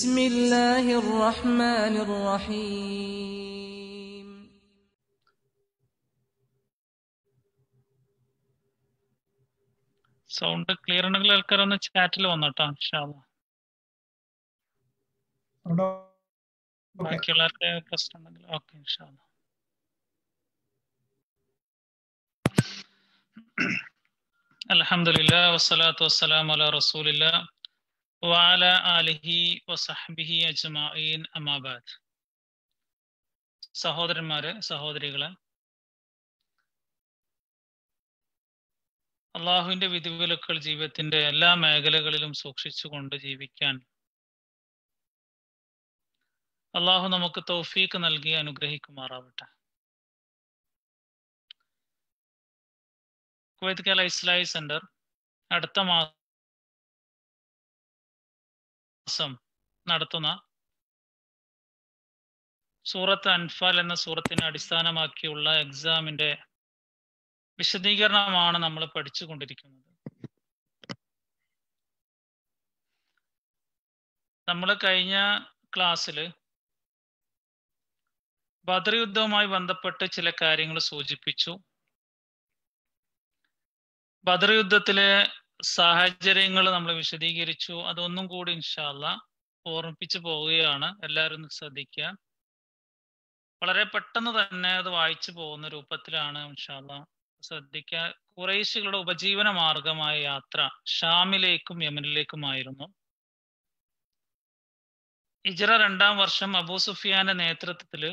بسم الله الرحمن الرحيم sound clear ഉണ്ടെങ്കിൽ ആൾക്കാരൊന്ന് ചാറ്റിൽ വന്നോട്ടോ ഇൻഷാല്ലാ അവിടെ ഓക്കെ ബാക്കിയുള്ളവർക്ക് പ്രശ്നം ഉണ്ടെങ്കിൽ ഓക്കെ ഇൻഷാല്ലാ അൽഹംദുലില്ലാ വസ്സലാത്തു വസ്സലാമു അലാ റസൂലില്ലാ വഅല ആലിഹി വസഹ്ബിഹി അജ്മഈൻ അമ്മാ ബഅദ് സഹോദരന്മാരെ സഹോദരികളെ അള്ളാഹുവിന്റെ വിധിവിലക്കുകൾ ജീവിതത്തിന്റെ എല്ലാ മേഖലകളിലും സൂക്ഷിച്ചുകൊണ്ട് ജീവിക്കാൻ അള്ളാഹു നമുക്ക് തൗഫീക്ക് നൽകി അനുഗ്രഹിക്കുമാറാവട്ടെ കുവൈത്ത് കേരള ഇസ്ലായി സെന്റർ അടുത്ത മാസം നടത്തുന്ന സൂറത്ത് അൻഫാൽ എന്ന സൂറത്തിനെ അടിസ്ഥാനമാക്കിയുള്ള എക്സാമിന്റെ വിശദീകരണമാണ് നമ്മൾ പഠിച്ചുകൊണ്ടിരിക്കുന്നത് നമ്മൾ കഴിഞ്ഞ ക്ലാസ്സിൽ ബദർ യുദ്ധവുമായി ബന്ധപ്പെട്ട് ചില കാര്യങ്ങൾ സൂചിപ്പിച്ചു ബദർ യുദ്ധത്തിലെ സാഹചര്യങ്ങൾ നമ്മൾ വിശദീകരിച്ചു അതൊന്നും കൂടി ഇൻഷാല്ല ഓർമ്മിപ്പിച്ചു പോവുകയാണ് എല്ലാവരും ഒന്ന് ശ്രദ്ധിക്കുക വളരെ പെട്ടെന്ന് തന്നെ അത് വായിച്ചു പോകുന്ന രൂപത്തിലാണ് ഇൻഷാല്ല ശ്രദ്ധിക്കുക കുറേശികളുടെ ഉപജീവന മാർഗമായ യാത്ര ഷാമിലേക്കും യമനിലേക്കുമായിരുന്നു ഇജറ രണ്ടാം വർഷം അബൂ സുഫിയാന്റെ നേതൃത്വത്തിൽ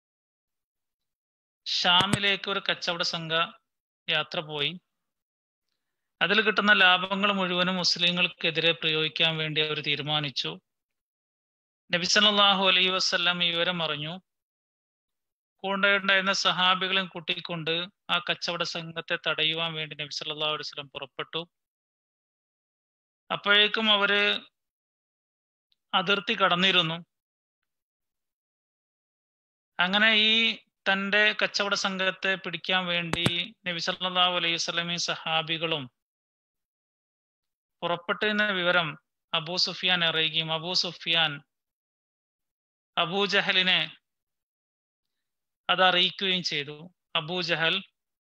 ഷാമിലേക്ക് ഒരു കച്ചവട സംഘ യാത്ര പോയി അതിൽ കിട്ടുന്ന ലാഭങ്ങൾ മുഴുവനും മുസ്ലിങ്ങൾക്കെതിരെ പ്രയോഗിക്കാൻ വേണ്ടി അവർ തീരുമാനിച്ചു നബി സല്ലല്ലാഹു അലൈഹി വസല്ലം ഈ വിവരം അറിഞ്ഞു കൂടെയുണ്ടായിരുന്ന സഹാബികളെയും കൂട്ടിക്കൊണ്ട് ആ കച്ചവട സംഘത്തെ തടയുവാൻ വേണ്ടി നബി സല്ലല്ലാഹു അലൈഹി വസല്ലം പുറപ്പെട്ടു അപ്പോഴേക്കും അവര് അതിർത്തി കടന്നിരുന്നു അങ്ങനെ ഈ തന്റെ കച്ചവട സംഘത്തെ പിടിക്കാൻ വേണ്ടി നബി സല്ലല്ലാഹു അലൈഹി വസല്ലമയും സഹാബികളും പുറപ്പെട്ടെന്ന വിവരം അബൂ സുഫിയാൻ അറിയുകയും അബൂ സുഫിയാൻ അബൂ ജഹലിനെ അത് അറിയിക്കുകയും ചെയ്തു അബൂ ജഹൽ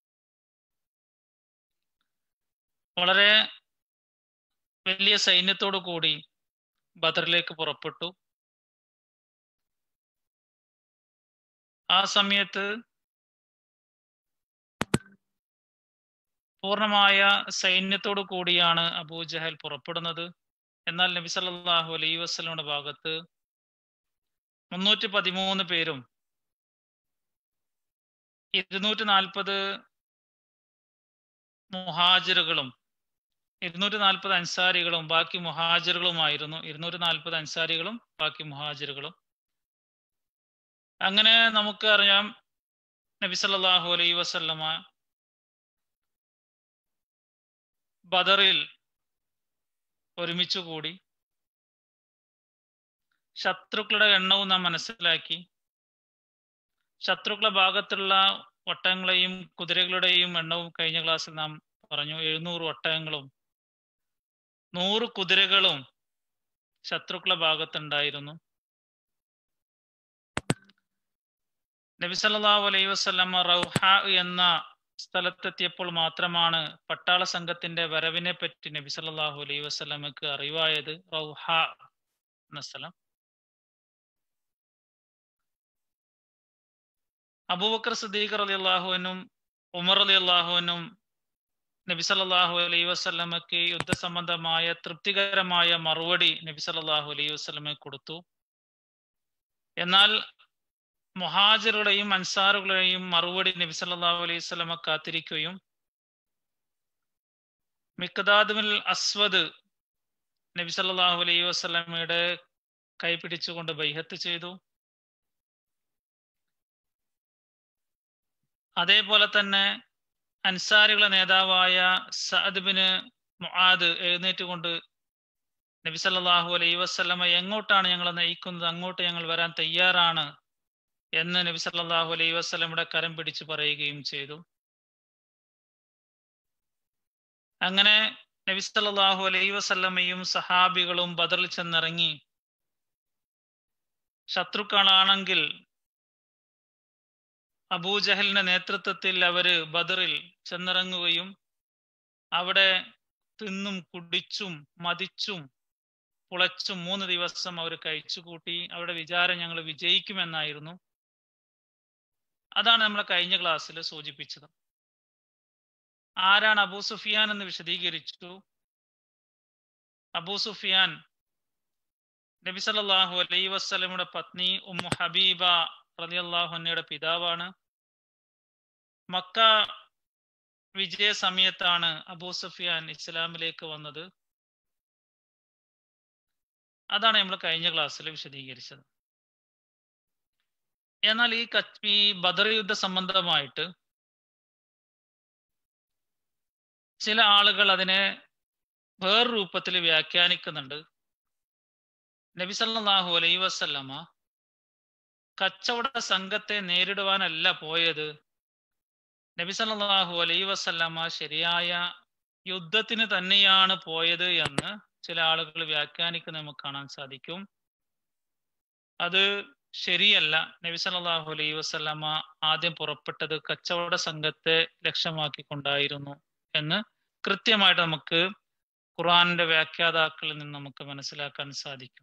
വളരെ വലിയ സൈന്യത്തോടു കൂടി ബദറിലേക്ക് പുറപ്പെട്ടു ആ സമയത്ത് പൂർണമായ സൈന്യത്തോടു കൂടിയാണ് അബൂജഹൽ പുറപ്പെടുന്നത് എന്നാൽ നബി സല്ലല്ലാഹു അലൈഹി വസല്ലമയുടെ ഭാഗത്ത് മുന്നൂറ്റി പതിമൂന്ന് പേരും ഇരുന്നൂറ്റി നാൽപ്പത് മുഹാജിറുകളും ഇരുന്നൂറ്റി നാൽപ്പത് അൻസാരികളും ബാക്കി മുഹാജിറുകളുമായിരുന്നു ഇരുന്നൂറ്റി നാൽപ്പത് അൻസാരികളും ബാക്കി മുഹാജിറുകളും അങ്ങനെ നമുക്ക് അറിയാം നബി സല്ലല്ലാഹു അലൈഹി വസല്ലമ ബദറിൽ ഒരുമിച്ച് കൂടി ശത്രുക്കളുടെ എണ്ണവും നാം മനസ്സിലാക്കി ശത്രുക്കളുടെ ഭാഗത്തുള്ള ഒട്ടകങ്ങളെയും കുതിരകളുടെയും എണ്ണവും കഴിഞ്ഞ ക്ലാസ്സിൽ നാം പറഞ്ഞു എഴുന്നൂറ് ഒട്ടകങ്ങളും നൂറ് കുതിരകളും ശത്രുക്കളുടെ ഭാഗത്തുണ്ടായിരുന്നു നബി സല്ലല്ലാഹു അലൈഹി വസല്ലമ റൗഹ എന്ന സ്ഥലത്തെത്തിയപ്പോൾ മാത്രമാണ് പട്ടാള സംഘത്തിന്റെ വരവിനെ പറ്റി നബി സല്ലല്ലാഹു അലൈഹി വസല്ലമക്ക് അറിവായത് റൗഹ എന്ന സ്ഥലം അബൂബക്കർ സിദ്ദീഖ് റളിയല്ലാഹുവിനും ഉമർ റളിയല്ലാഹുവിനും നബി സല്ലല്ലാഹു അലൈഹി വസല്ലമക്ക് യുദ്ധസംബന്ധമായ തൃപ്തികരമായ മറുപടി നബി സല്ലല്ലാഹു അലൈഹി വസല്ലമക്ക് കൊടുത്തു എന്നാൽ മുഹാജിറുടെയും അൻസാറുകളുടെയും മറുപടി നബി സല്ലല്ലാഹു അലൈഹി വസല്ലമ കാത്തിരിക്കുകയും മിക്ദാദുൽ അസ്വദ് നബി സല്ലല്ലാഹു അലൈഹി വസല്ലമയുടെ കൈ പിടിച്ചുകൊണ്ട് ബൈഹത്ത് ചെയ്തു അതേപോലെ തന്നെ അൻസാരികളുടെ നേതാവായ സഅദ് ബിന് മുആദ് എഴുന്നേറ്റുകൊണ്ട് നബി സല്ലല്ലാഹു അലൈഹി വസല്ലമ എങ്ങോട്ടാണ് ഞങ്ങൾ നയിക്കുന്നത് അങ്ങോട്ട് ഞങ്ങൾ വരാൻ തയ്യാറാണ് എന്ന് നബി സല്ലല്ലാഹു അലൈഹി വസല്ലമയുടെ കരം പിടിച്ചു പറയുകയും ചെയ്തു അങ്ങനെ നബി സല്ലല്ലാഹു അലൈഹി വസല്ലമയും സഹാബികളും ബദറിൽ ചെന്നിറങ്ങി ശത്രുക്കളാണെങ്കിൽ അബൂജഹലിന്റെ നേതൃത്വത്തിൽ അവര് ബദറിൽ ചെന്നിറങ്ങുകയും അവിടെ തിന്നും കുടിച്ചും മതിച്ചും പുളച്ചും മൂന്ന് ദിവസം അവർ കഴിച്ചുകൂട്ടി അവരുടെ വിചാരം ഞങ്ങൾ വിജയിക്കുമെന്നായിരുന്നു അതാണ് നമ്മൾ കഴിഞ്ഞ ക്ലാസ്സിൽ സൂചിപ്പിച്ചത് ആരാണ് അബൂ സുഫിയാൻ എന്ന് വിശദീകരിച്ചു അബൂ സുഫിയാൻ നബി സല്ലല്ലാഹു അലൈഹി വസല്ലമയുടെ പത്നി ഉമ്മു ഹബീബ റളിയല്ലാഹു അൻഹയുടെ പിതാവാണ് മക്ക വിജയ സമയത്താണ് അബൂ സുഫിയാൻ ഇസ്ലാമിലേക്ക് വന്നത് അതാണ് നമ്മൾ കഴിഞ്ഞ ക്ലാസ്സിൽ വിശദീകരിച്ചത് എന്നാൽ ഈ കച്ച് ഈ ബദർ യുദ്ധ സംബന്ധമായിട്ട് ചില ആളുകൾ അതിനെ വേറെ രൂപത്തിൽ വ്യാഖ്യാനിക്കുന്നുണ്ട് നബി സല്ലല്ലാഹു അലൈഹി വസല്ലമ കച്ചവട സംഘത്തെ നേരിടുവാനല്ല പോയത് നബി സല്ലല്ലാഹു അലൈഹി വസല്ലമ ശരിയായ യുദ്ധത്തിന് തന്നെയാണ് പോയത് എന്ന് ചില ആളുകൾ വ്യാഖ്യാനിക്കുന്നത് നമുക്ക് കാണാൻ സാധിക്കും അത് ശരിയല്ല നബി സല്ലല്ലാഹു അലൈഹി വസല്ലമ ആദ്യം പുറപ്പെട്ടത് കച്ചവട സംഘത്തെ ലക്ഷ്യമാക്കിക്കൊണ്ടായിരുന്നു എന്ന് കൃത്യമായിട്ട് നമുക്ക് ഖുർആന്റെ വ്യാഖ്യാതാക്കളിൽ നിന്ന് നമുക്ക് മനസ്സിലാക്കാൻ സാധിക്കും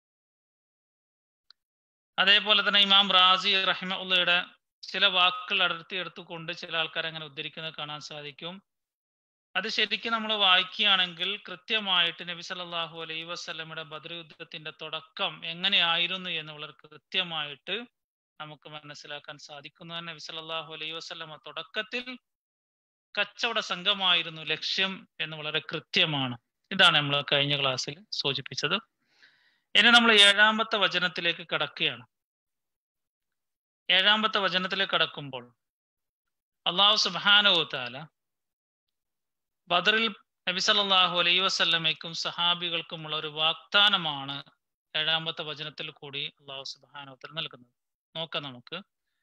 അതേപോലെ തന്നെ ഇമാം റാസി റഹിമുള്ളയുടെ ചില വാക്കുകൾ അടർത്തി എടുത്തുകൊണ്ട് ചില ആൾക്കാർ അങ്ങനെ ഉദ്ധരിക്കുന്നത് കാണാൻ സാധിക്കും അത് ശരിക്കും നമ്മൾ വായിക്കുകയാണെങ്കിൽ കൃത്യമായിട്ട് നബി സല്ലല്ലാഹു അലൈഹി വസല്ലമയുടെ ബദർ യുദ്ധത്തിന്റെ തുടക്കം എങ്ങനെയായിരുന്നു എന്ന് വളരെ കൃത്യമായിട്ട് നമുക്ക് മനസ്സിലാക്കാൻ സാധിക്കുന്നു നബി സല്ലല്ലാഹു അലൈഹി വസല്ലമ തുടക്കത്തിൽ കച്ചവട സംഘമായിരുന്നു ലക്ഷ്യം എന്ന് വളരെ കൃത്യമാണ് ഇതാണ് നമ്മൾ കഴിഞ്ഞ ക്ലാസ്സിൽ സൂചിപ്പിച്ചത് ഇനി നമ്മൾ ഏഴാമത്തെ വചനത്തിലേക്ക് കടക്കുകയാണ് ഏഴാമത്തെ വചനത്തിലേക്ക് കടക്കുമ്പോൾ അള്ളാഹു സുബാനോ താല ബദറിൽ നബി സല്ലല്ലാഹു അലൈഹി വസല്ലമയ്ക്കും സഹാബികൾക്കുമുള്ള ഒരു വാഗ്ദാനമാണ് ഏഴാമത്തെ വചനത്തിൽ കൂടി അള്ളാഹു സുബാനോ താല നൽകുന്നത് നോക്കാം നമുക്ക്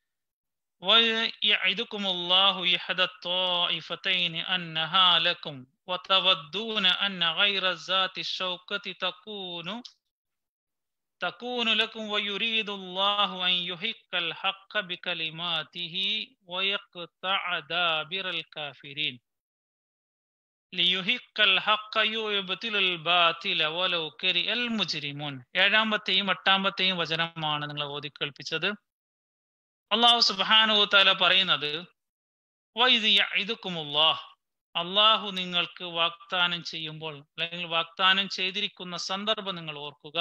ويعدكم الله إحدى الطائفتين أنها لكم وتودون أن غير ذات الشوكة تكون تكون لكم ويريد الله أن يحق الحق بكلماته ويقطع دابر الكافرين ليحق الحق يبطل الباطل ولو كره المجرمون ഏഴാമത്തെയും എട്ടാമത്തെയും വചനമാണ് നിങ്ങൾ ഓതി കേൾപ്പിച്ചത് അള്ളാഹു സുബാനു താല പറയുന്നത് വൈദിക്കുമുല്ലാഹ് അള്ളാഹു നിങ്ങൾക്ക് വാഗ്ദാനം ചെയ്യുമ്പോൾ അല്ലെങ്കിൽ വാഗ്ദാനം ചെയ്തിരിക്കുന്ന സന്ദർഭം നിങ്ങൾ ഓർക്കുക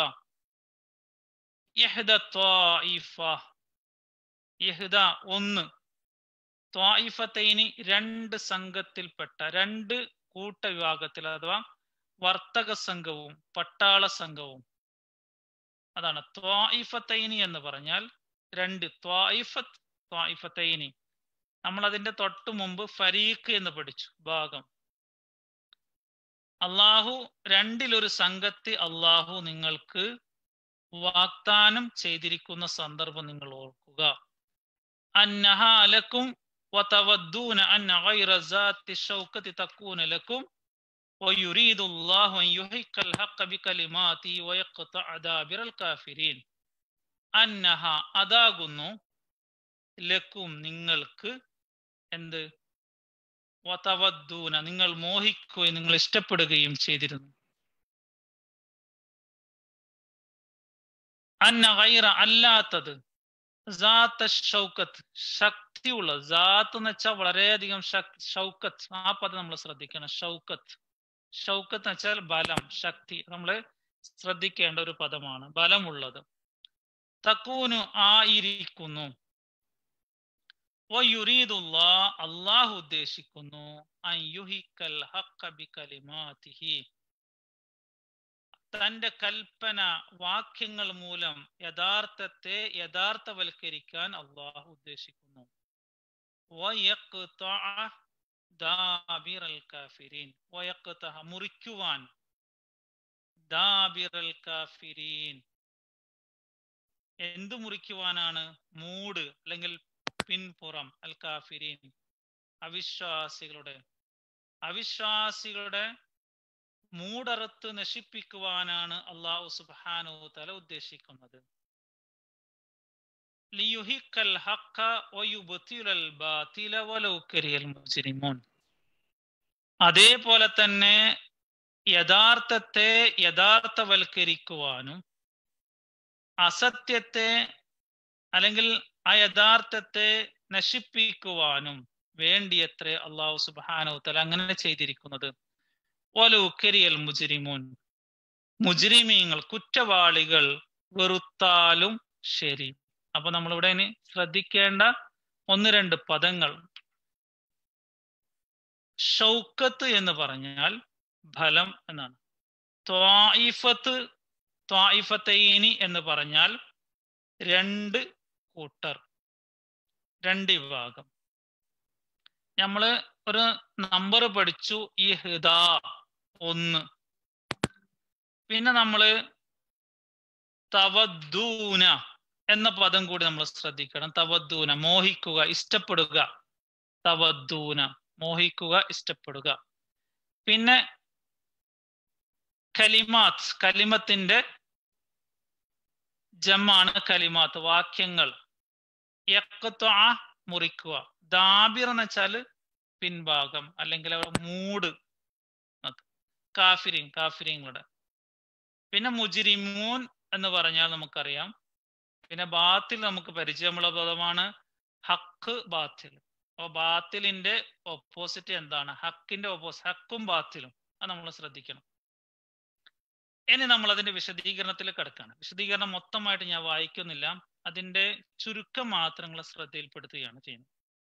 യഹ്ദ ത്വായിഫ യഹ്ദ ഒന്ന് ത്വായിഫത്തൈനി രണ്ട് സംഘത്തിൽപ്പെട്ട രണ്ട് കൂട്ടവിഭാഗത്തിൽ അഥവാ വർത്തക സംഘവും പട്ടാള സംഘവും അതാണ് ത്വായിഫത്തൈനി എന്ന് പറഞ്ഞാൽ രണ്ട് ത്വായിഫത്ത് ത്വായിഫത്തൈനി നമ്മൾ അതിന്റെ തൊട്ടു മുമ്പ് ഫരീഖ് എന്ന് പഠിച്ചു ഭാഗം അള്ളാഹു രണ്ടിലൊരു സംഘത്തെ അള്ളാഹു നിങ്ങൾക്ക് വാഗ്ദാനം ചെയ്തിരിക്കുന്ന സന്ദർഭം നിങ്ങൾ ഓർക്കുക അന്നഹ അലക്കും وتودون أن غير ذات الشوكة تكون لكم ويريد الله أن يحق الحق بكلماته ويقطع دابر الكافرين അന്നഹ അതാകുന്നു ലക്കും നിങ്ങൾക്ക് എന്ത് വതവദ്ദൂന നിങ്ങൾ മോഹിക്കുകയും നിങ്ങൾ ഇഷ്ടപ്പെടുകയും ചെയ്തിരുന്നു അന്ന ഗൈറ അല്ലാത്തത് ഷൗക്കത്ത് ശക്തിയുള്ള ജാത്ത് എന്ന് വെച്ചാൽ വളരെയധികം ഷൗക്കത്ത് ആ പദം നമ്മൾ ശ്രദ്ധിക്കണം ഷൗക്കത്ത് ഷൗക്കത്ത് എന്ന് വെച്ചാൽ ബലം ശക്തി നമ്മൾ ശ്രദ്ധിക്കേണ്ട ഒരു പദമാണ് ബലമുള്ളത് തക്കൂനു ആയിരിക്കുന്നു അള്ളാഹു ഉദ്ദേശിക്കുന്നു തന്റെ കൽപ്പന വാക്യങ്ങൾ മൂലം യഥാർത്ഥത്തെ യഥാർത്ഥവൽക്കരിക്കാൻ അള്ളാഹു ഉദ്ദേശിക്കുന്നു മുറിക്കുവാൻ ദാബിറൽ കാഫിരീൻ എന്തു മുറിക്കുവാനാണ് മൂട് അല്ലെങ്കിൽ പിൻപുറം അൽ കാഫിരീൻ അവിശ്വാസികളുടെ അവിശ്വാസികളുടെ മൂടറുത്ത് നശിപ്പിക്കുവാനാണ് അള്ളാഹു സുബാനു തല ഉദ്ദേശിക്കുന്നത് ലിയുഹിക്കൽ ഹഖ വയുബ്തിലൽ ബാതില വലൗ കരിയൽ മുജ്രിമൂൻ അതേപോലെ തന്നെ യഥാർത്ഥത്തെ യഥാർത്ഥവൽക്കരിക്കുവാനും അസത്യത്തെ അല്ലെങ്കിൽ ആ യഥാർത്ഥത്തെ നശിപ്പിക്കുവാനും വേണ്ടിയത്രേ അള്ളാഹു സുബാനോത്തല അങ്ങനെ ചെയ്തിരിക്കുന്നത് ഒലുക്കരിയൽ മുജിരിമൂൻ മുജിരിമീങ്ങൾ കുറ്റവാളികൾ വെറുത്താലും ശരി അപ്പൊ നമ്മളിവിടെ ഇനി ശ്രദ്ധിക്കേണ്ട ഒന്ന് രണ്ട് പദങ്ങൾ ഷൗക്കത്ത് എന്ന് പറഞ്ഞാൽ ഫലം എന്നാണ് ത്വായിഫത്ത് ത്വായിഫത്തൈനി എന്ന് പറഞ്ഞാൽ രണ്ട് കൂട്ടർ രണ്ട് വിഭാഗം നമ്മള് ഒരു നമ്പർ പഠിച്ചു ഈ ഹിദ ഒന്ന് പിന്നെ നമ്മള് തവദ്ദൂന എന്ന പദം കൂടി നമ്മൾ ശ്രദ്ധിക്കണം തവദ്ദൂന മോഹിക്കുക ഇഷ്ടപ്പെടുക തവദ്ദൂന മോഹിക്കുക ഇഷ്ടപ്പെടുക പിന്നെ കലിമാത്ത് കലിമത്തിന്റെ ജമ്മാണ് കലിമാത്ത് വാക്യങ്ങൾ യക്കത്വ മുറിക്കുക ദാബിർ എന്ന് വെച്ചാല് പിൻഭാഗം അല്ലെങ്കിൽ അവർ മൂട് കാഫിരിൻ കാഫിരിങ്ങളുടെ പിന്നെ മുജിരിമൂൻ എന്ന് പറഞ്ഞാൽ നമുക്കറിയാം പിന്നെ ബാത്തിൽ നമുക്ക് പരിചയമുള്ള പദമാണ് ഹക്ക് ബാത്തിൽ അപ്പൊ ബാത്തിലിന്റെ ഓപ്പോസിറ്റ് എന്താണ് ഹക്കിന്റെ ഓപ്പോസിറ്റ് ഹക്കും ബാത്തിലും അത് നമ്മൾ ശ്രദ്ധിക്കണം ഇനി നമ്മൾ അതിന്റെ വിശദീകരണത്തിൽ കിടക്കാണ് വിശദീകരണം മൊത്തമായിട്ട് ഞാൻ വായിക്കുന്നില്ല അതിന്റെ ചുരുക്കം മാത്രങ്ങൾ ശ്രദ്ധയിൽപ്പെടുത്തുകയാണ് ചെയ്യുന്നത്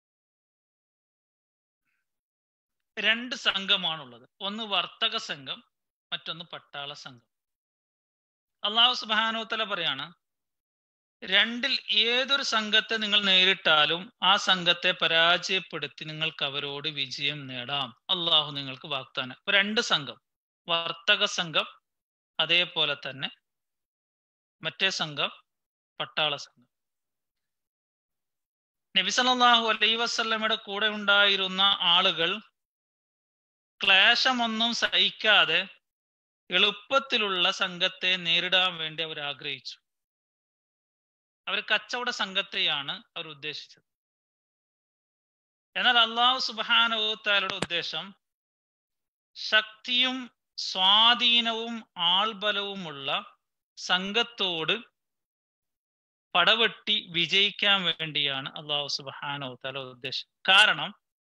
രണ്ട് സംഘമാണുള്ളത് ഒന്ന് വർത്തക സംഘം മറ്റൊന്ന് പട്ടാള സംഘം അള്ളാഹു സുബാനോത്തല പറയാണ് രണ്ടിൽ ഏതൊരു സംഘത്തെ നിങ്ങൾ നേരിട്ടാലും ആ സംഘത്തെ പരാജയപ്പെടുത്തി നിങ്ങൾക്ക് അവരോട് വിജയം നേടാം അള്ളാഹു നിങ്ങൾക്ക് വാഗ്ദാനം ഇപ്പൊ രണ്ട് സംഘം വർത്തക സംഘം അതേപോലെ തന്നെ മറ്റേ സംഘം പട്ടാള സംഘം നബി സല്ലല്ലാഹു അലൈഹി വസല്ലമയുടെ കൂടെ ഉണ്ടായിരുന്ന ആളുകൾ ക്ലേശമൊന്നും സഹിക്കാതെ എളുപ്പത്തിലുള്ള സംഘത്തെ നേരിടാൻ വേണ്ടി അവർ ആഗ്രഹിച്ചു അവർ കച്ചവട സംഘത്തെയാണ് അവർ ഉദ്ദേശിച്ചത് എന്നാൽ അള്ളാഹു സുബാനുത്താലയുടെ ഉദ്ദേശം ശക്തിയും സ്വാധീനവും ആൾബലവുമുള്ള സംഘത്തോട് പടവെട്ടി വിജയിക്കാൻ വേണ്ടിയാണ് അള്ളാഹു സുബാനുത്താല ഉദ്ദേശം കാരണം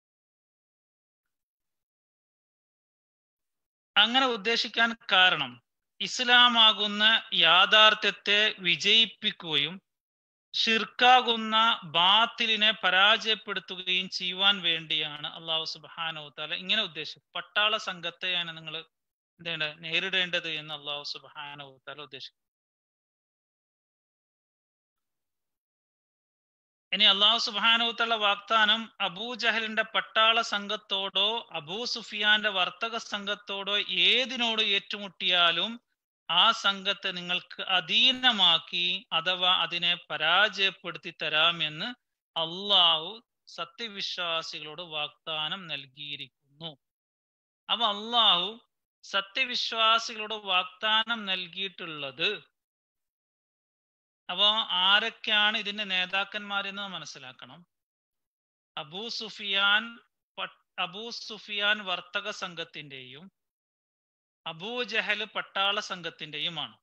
അങ്ങനെ ഉദ്ദേശിക്കാൻ കാരണം ഇസ്ലാമാകുന്ന യാഥാർത്ഥ്യത്തെ വിജയിപ്പിക്കുകയും ഷിർക്കാകുന്ന ബാത്തിലിനെ പരാജയപ്പെടുത്തുകയും ചെയ്യുവാൻ വേണ്ടിയാണ് അള്ളാഹു സുബാനോ താല ഇങ്ങനെ ഉദ്ദേശിച്ചത് പട്ടാള സംഘത്തെയാണ് നിങ്ങൾ എന്താണ് നേരിടേണ്ടത് എന്ന് അള്ളാഹു സുബാനോ താല ഉദ്ദേശിക്കും ഇനി അള്ളാഹു സുബാനുത്തുള്ള വാഗ്ദാനം അബൂജഹലിന്റെ പട്ടാള സംഘത്തോടോ അബൂ സുഫിയാന്റെ വർത്തക സംഘത്തോടോ ഏതിനോട് ഏറ്റുമുട്ടിയാലും ആ സംഘത്തെ നിങ്ങൾക്ക് അധീനമാക്കി അഥവാ അതിനെ പരാജയപ്പെടുത്തി തരാമെന്ന് അള്ളാഹു സത്യവിശ്വാസികളോട് വാഗ്ദാനം നൽകിയിരിക്കുന്നു അപ്പൊ അള്ളാഹു സത്യവിശ്വാസികളോട് വാഗ്ദാനം നൽകിയിട്ടുള്ളത് അപ്പോ ആരൊക്കെയാണ് ഇതിന്റെ നേതാക്കന്മാരെന്ന് മനസ്സിലാക്കണം അബൂ സുഫിയാൻ അബൂ സുഫിയാൻ വർത്തക സംഘത്തിന്റെയും അബൂ ജഹൽ പട്ടാള സംഘത്തിന്റെയുമാണ്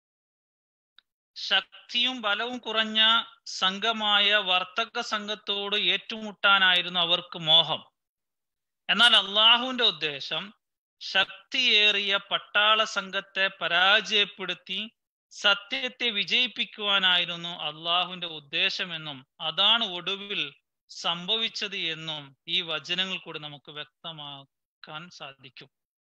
ശക്തിയും ബലവും കുറഞ്ഞ സംഘമായ വർത്തക സംഘത്തോട് ഏറ്റുമുട്ടാനായിരുന്നു അവർക്ക് മോഹം എന്നാൽ അള്ളാഹുവിന്റെ ഉദ്ദേശം ശക്തിയേറിയ പട്ടാള സംഘത്തെ പരാജയപ്പെടുത്തി സത്യത്തെ വിജയിപ്പിക്കുവാനായിരുന്നു അള്ളാഹുവിന്റെ ഉദ്ദേശമെന്നും അതാണ് ഒടുവിൽ സംഭവിച്ചത് എന്നും ഈ വചനങ്ങൾ കൂടി നമുക്ക് വ്യക്തമാക്കാൻ സാധിക്കും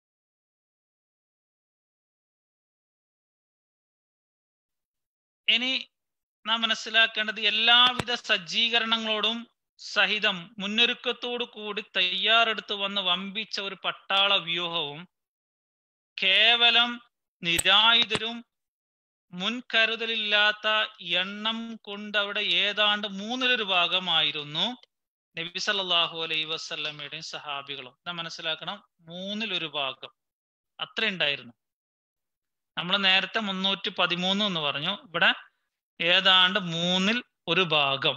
ഇനി നാം മനസ്സിലാക്കേണ്ടത് എല്ലാവിധ സജ്ജീകരണങ്ങളോടും സഹിതം മുന്നൊരുക്കത്തോടു കൂടി തയ്യാറെടുത്ത് വന്ന് വമ്പിച്ച ഒരു പട്ടാള വ്യൂഹവും കേവലം നിരായുധരും മുൻകരുതലില്ലാത്ത എണ്ണം കൊണ്ട് അവിടെ ഏതാണ്ട് മൂന്നിലൊരു ഭാഗമായിരുന്നു നബി സല്ലല്ലാഹു അലൈഹി വസല്ലമയുടെയും സഹാബികളും നാം മനസ്സിലാക്കണം മൂന്നിലൊരു ഭാഗം അത്ര ഉണ്ടായിരുന്നു നമ്മൾ നേരത്തെ മുന്നൂറ്റി പതിമൂന്ന് എന്ന് പറഞ്ഞു ഇവിടെ ഏതാണ്ട് മൂന്നിൽ ഒരു ഭാഗം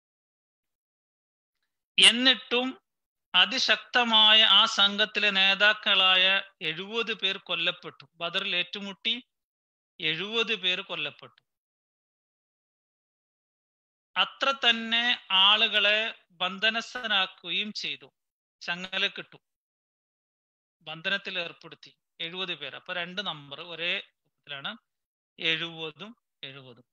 എന്നിട്ടും അതിശക്തമായ ആ സംഘത്തിലെ നേതാക്കളായ എഴുപത് പേർ കൊല്ലപ്പെട്ടു ബദറിൽ ഏറ്റുമുട്ടി എഴുപത് പേർ കൊല്ലപ്പെട്ടു അത്ര തന്നെ ആളുകളെ ബന്ധനസ്ഥനാക്കുകയും ചെയ്തു ചങ്ങല കിട്ടു ബന്ധനത്തിൽ ഏർപ്പെടുത്തി എഴുപത് പേർ അപ്പൊ രണ്ട് നമ്പർ ഒരേ രൂപത്തിലാണ് എഴുപതും എഴുപതും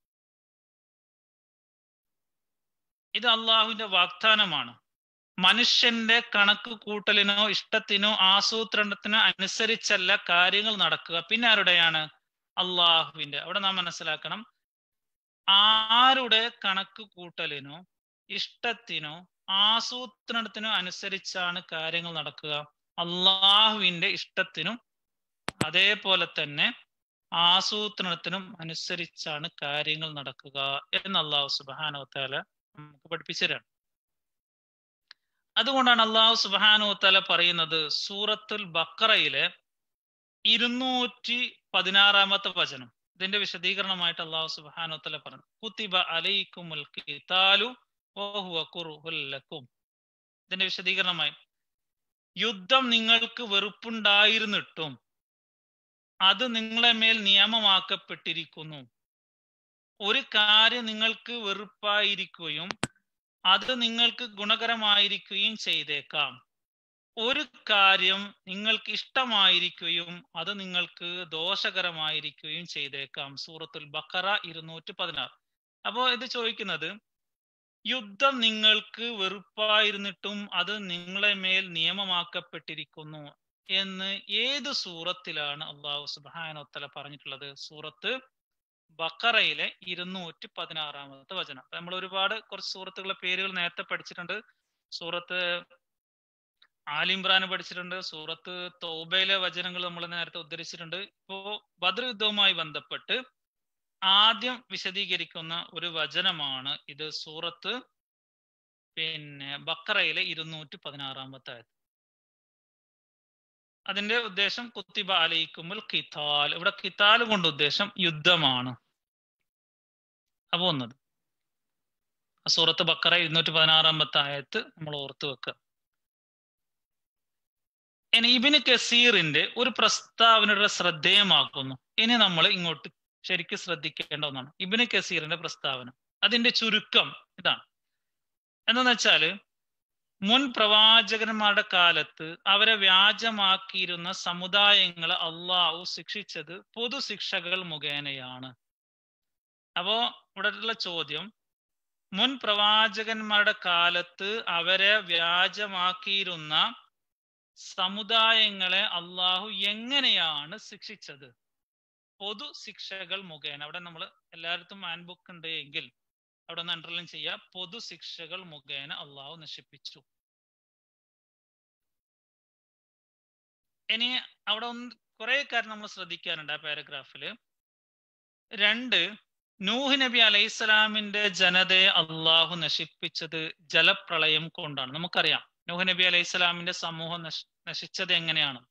ഇത് അള്ളാഹുവിന്റെ വാഗ്ദാനമാണ് മനുഷ്യന്റെ കണക്ക് കൂട്ടലിനോ ഇഷ്ടത്തിനോ ആസൂത്രണത്തിനോ അനുസരിച്ചല്ല കാര്യങ്ങൾ നടക്കുക പിന്നെ ആരുടെയാണ് അള്ളാഹുവിന്റെ അവിടെ നാം മനസ്സിലാക്കണം ആരുടെ കണക്ക് കൂട്ടലിനോ ഇഷ്ടത്തിനോ ആസൂത്രണത്തിനോ അനുസരിച്ചാണ് കാര്യങ്ങൾ നടക്കുക അള്ളാഹുവിന്റെ ഇഷ്ടത്തിനും അതേപോലെ തന്നെ ആസൂത്രണത്തിനും അനുസരിച്ചാണ് കാര്യങ്ങൾ നടക്കുക എന്ന് അള്ളാഹു സുബാനോത്താല നമുക്ക് പഠിപ്പിച്ചു തരാണ് അതുകൊണ്ടാണ് അള്ളാഹു സുബാനോത്താല പറയുന്നത് സൂറത്തുൽ ബക്കറയിലെ ഇരുന്നൂറ്റി പതിനാറാമത്തെ വചനം ഇതിന്റെ വിശദീകരണമായിട്ട് അള്ളാഹു സുബാനോത്തല പറഞ്ഞു കുത്തിബ അലൈക്കുമുൽ ഖിതാലു വഹുവ ഖുർഹുൽ ലക്കും ഇതിന്റെ വിശദീകരണമായി യുദ്ധം നിങ്ങൾക്ക് വെറുപ്പുണ്ടായിരുന്നിട്ടും അത് നിങ്ങളെ മേൽ നിയമമാക്കപ്പെട്ടിരിക്കുന്നു ഒരു കാര്യം നിങ്ങൾക്ക് വെറുപ്പായിരിക്കുകയും അത് നിങ്ങൾക്ക് ഗുണകരമായിരിക്കുകയും ചെയ്തേക്കാം ഒരു കാര്യം നിങ്ങൾക്ക് ഇഷ്ടമായിരിക്കുകയും അത് നിങ്ങൾക്ക് ദോഷകരമായിരിക്കുകയും ചെയ്തേക്കാം സൂറത്തുൽ ബക്കറ ഇരുന്നൂറ്റി പതിനാറ് അപ്പോ ഇത് ചോദിക്കുന്നത് യുദ്ധം നിങ്ങൾക്ക് വെറുപ്പായിരുന്നിട്ടും അത് നിങ്ങളെ മേൽ നിയമമാക്കപ്പെട്ടിരിക്കുന്നു എന്ന് ഏത് സൂറത്തിലാണ് അള്ളാഹു സുബാനോത്തല പറഞ്ഞിട്ടുള്ളത് സൂറത്ത് ബക്കറയിലെ ഇരുന്നൂറ്റി പതിനാറാമത്തെ വചനം നമ്മൾ ഒരുപാട് കുറച്ച് സൂറത്തുകളുടെ പേരുകൾ നേരത്തെ പഠിച്ചിട്ടുണ്ട് സൂറത്ത് ആലിംബ്രാൻ പഠിച്ചിട്ടുണ്ട് സൂറത്ത് തോബയിലെ വചനങ്ങൾ നമ്മൾ നേരത്തെ ഉദ്ധരിച്ചിട്ടുണ്ട് ഇപ്പോ ബദർ യുദ്ധവുമായി ബന്ധപ്പെട്ട് ആദ്യം വിശദീകരിക്കുന്ന ഒരു വചനമാണ് ഇത് സൂറത്ത് പിന്നെ ബക്കറയിലെ ഇരുന്നൂറ്റി പതിനാറാമത്തെ ആയത് അതിന്റെ ഉദ്ദേശം കുത്തിബ അലയിക്കുമ്പോൾ കിതാൽ ഇവിടെ കിതാൽ കൊണ്ട് ഉദ്ദേശം യുദ്ധമാണ് അപ്പൊ ഒന്നത് സൂറത്ത് ബക്കറ ഇരുന്നൂറ്റി പതിനാറാമത്തെ ആയത്ത് നമ്മൾ ഓർത്തു വെക്കുക ഇനി ഇബിന് കസീറിന്റെ ഒരു പ്രസ്താവനയുടെ ശ്രദ്ധേയമാക്കുന്നു ഇനി നമ്മൾ ഇങ്ങോട്ട് ശരിക്കും ശ്രദ്ധിക്കേണ്ട ഒന്നാണ് ഇബിന് കസീറിന്റെ പ്രസ്താവന അതിന്റെ ചുരുക്കം ഇതാണ് എന്താന്ന് വെച്ചാല് മുൻ പ്രവാചകന്മാരുടെ കാലത്ത് അവരെ വ്യാജമാക്കിയിരുന്ന സമുദായങ്ങളെ അള്ളാഹു ശിക്ഷിച്ചത് പൊതുശിക്ഷകൾ മുഖേനയാണ് അപ്പോ ഇവിടെയുള്ള ചോദ്യം മുൻ പ്രവാചകന്മാരുടെ കാലത്ത് അവരെ വ്യാജമാക്കിയിരുന്ന സമുദായങ്ങളെ അള്ളാഹു എങ്ങനെയാണ് ശിക്ഷിച്ചത് പൊതു ശിക്ഷകൾ മുഖേന അവിടെ നമ്മൾ എല്ലായിടത്തും ഹാൻഡ് ബുക്ക് ഉണ്ട് എങ്കിൽ അവിടെ ഒന്ന് അണ്ടർലൈൻ ചെയ്യുക പൊതു ശിക്ഷകൾ മുഖേന അള്ളാഹു നശിപ്പിച്ചു ഇനി അവിടെ ഒന്ന് കുറെ കാര്യം നമ്മൾ ശ്രദ്ധിക്കാനുണ്ട് ആ പാരഗ്രാഫില് രണ്ട് നൂഹ് നബി അലൈഹിസ്സലാമിന്റെ ജനതയെ അള്ളാഹു നശിപ്പിച്ചത് ജലപ്രളയം കൊണ്ടാണ് നമുക്കറിയാം നൂഹ് നബി അലൈഹിസ്സലാമിന്റെ സമൂഹം നശ് നശിച്ചത് എങ്ങനെയാണ്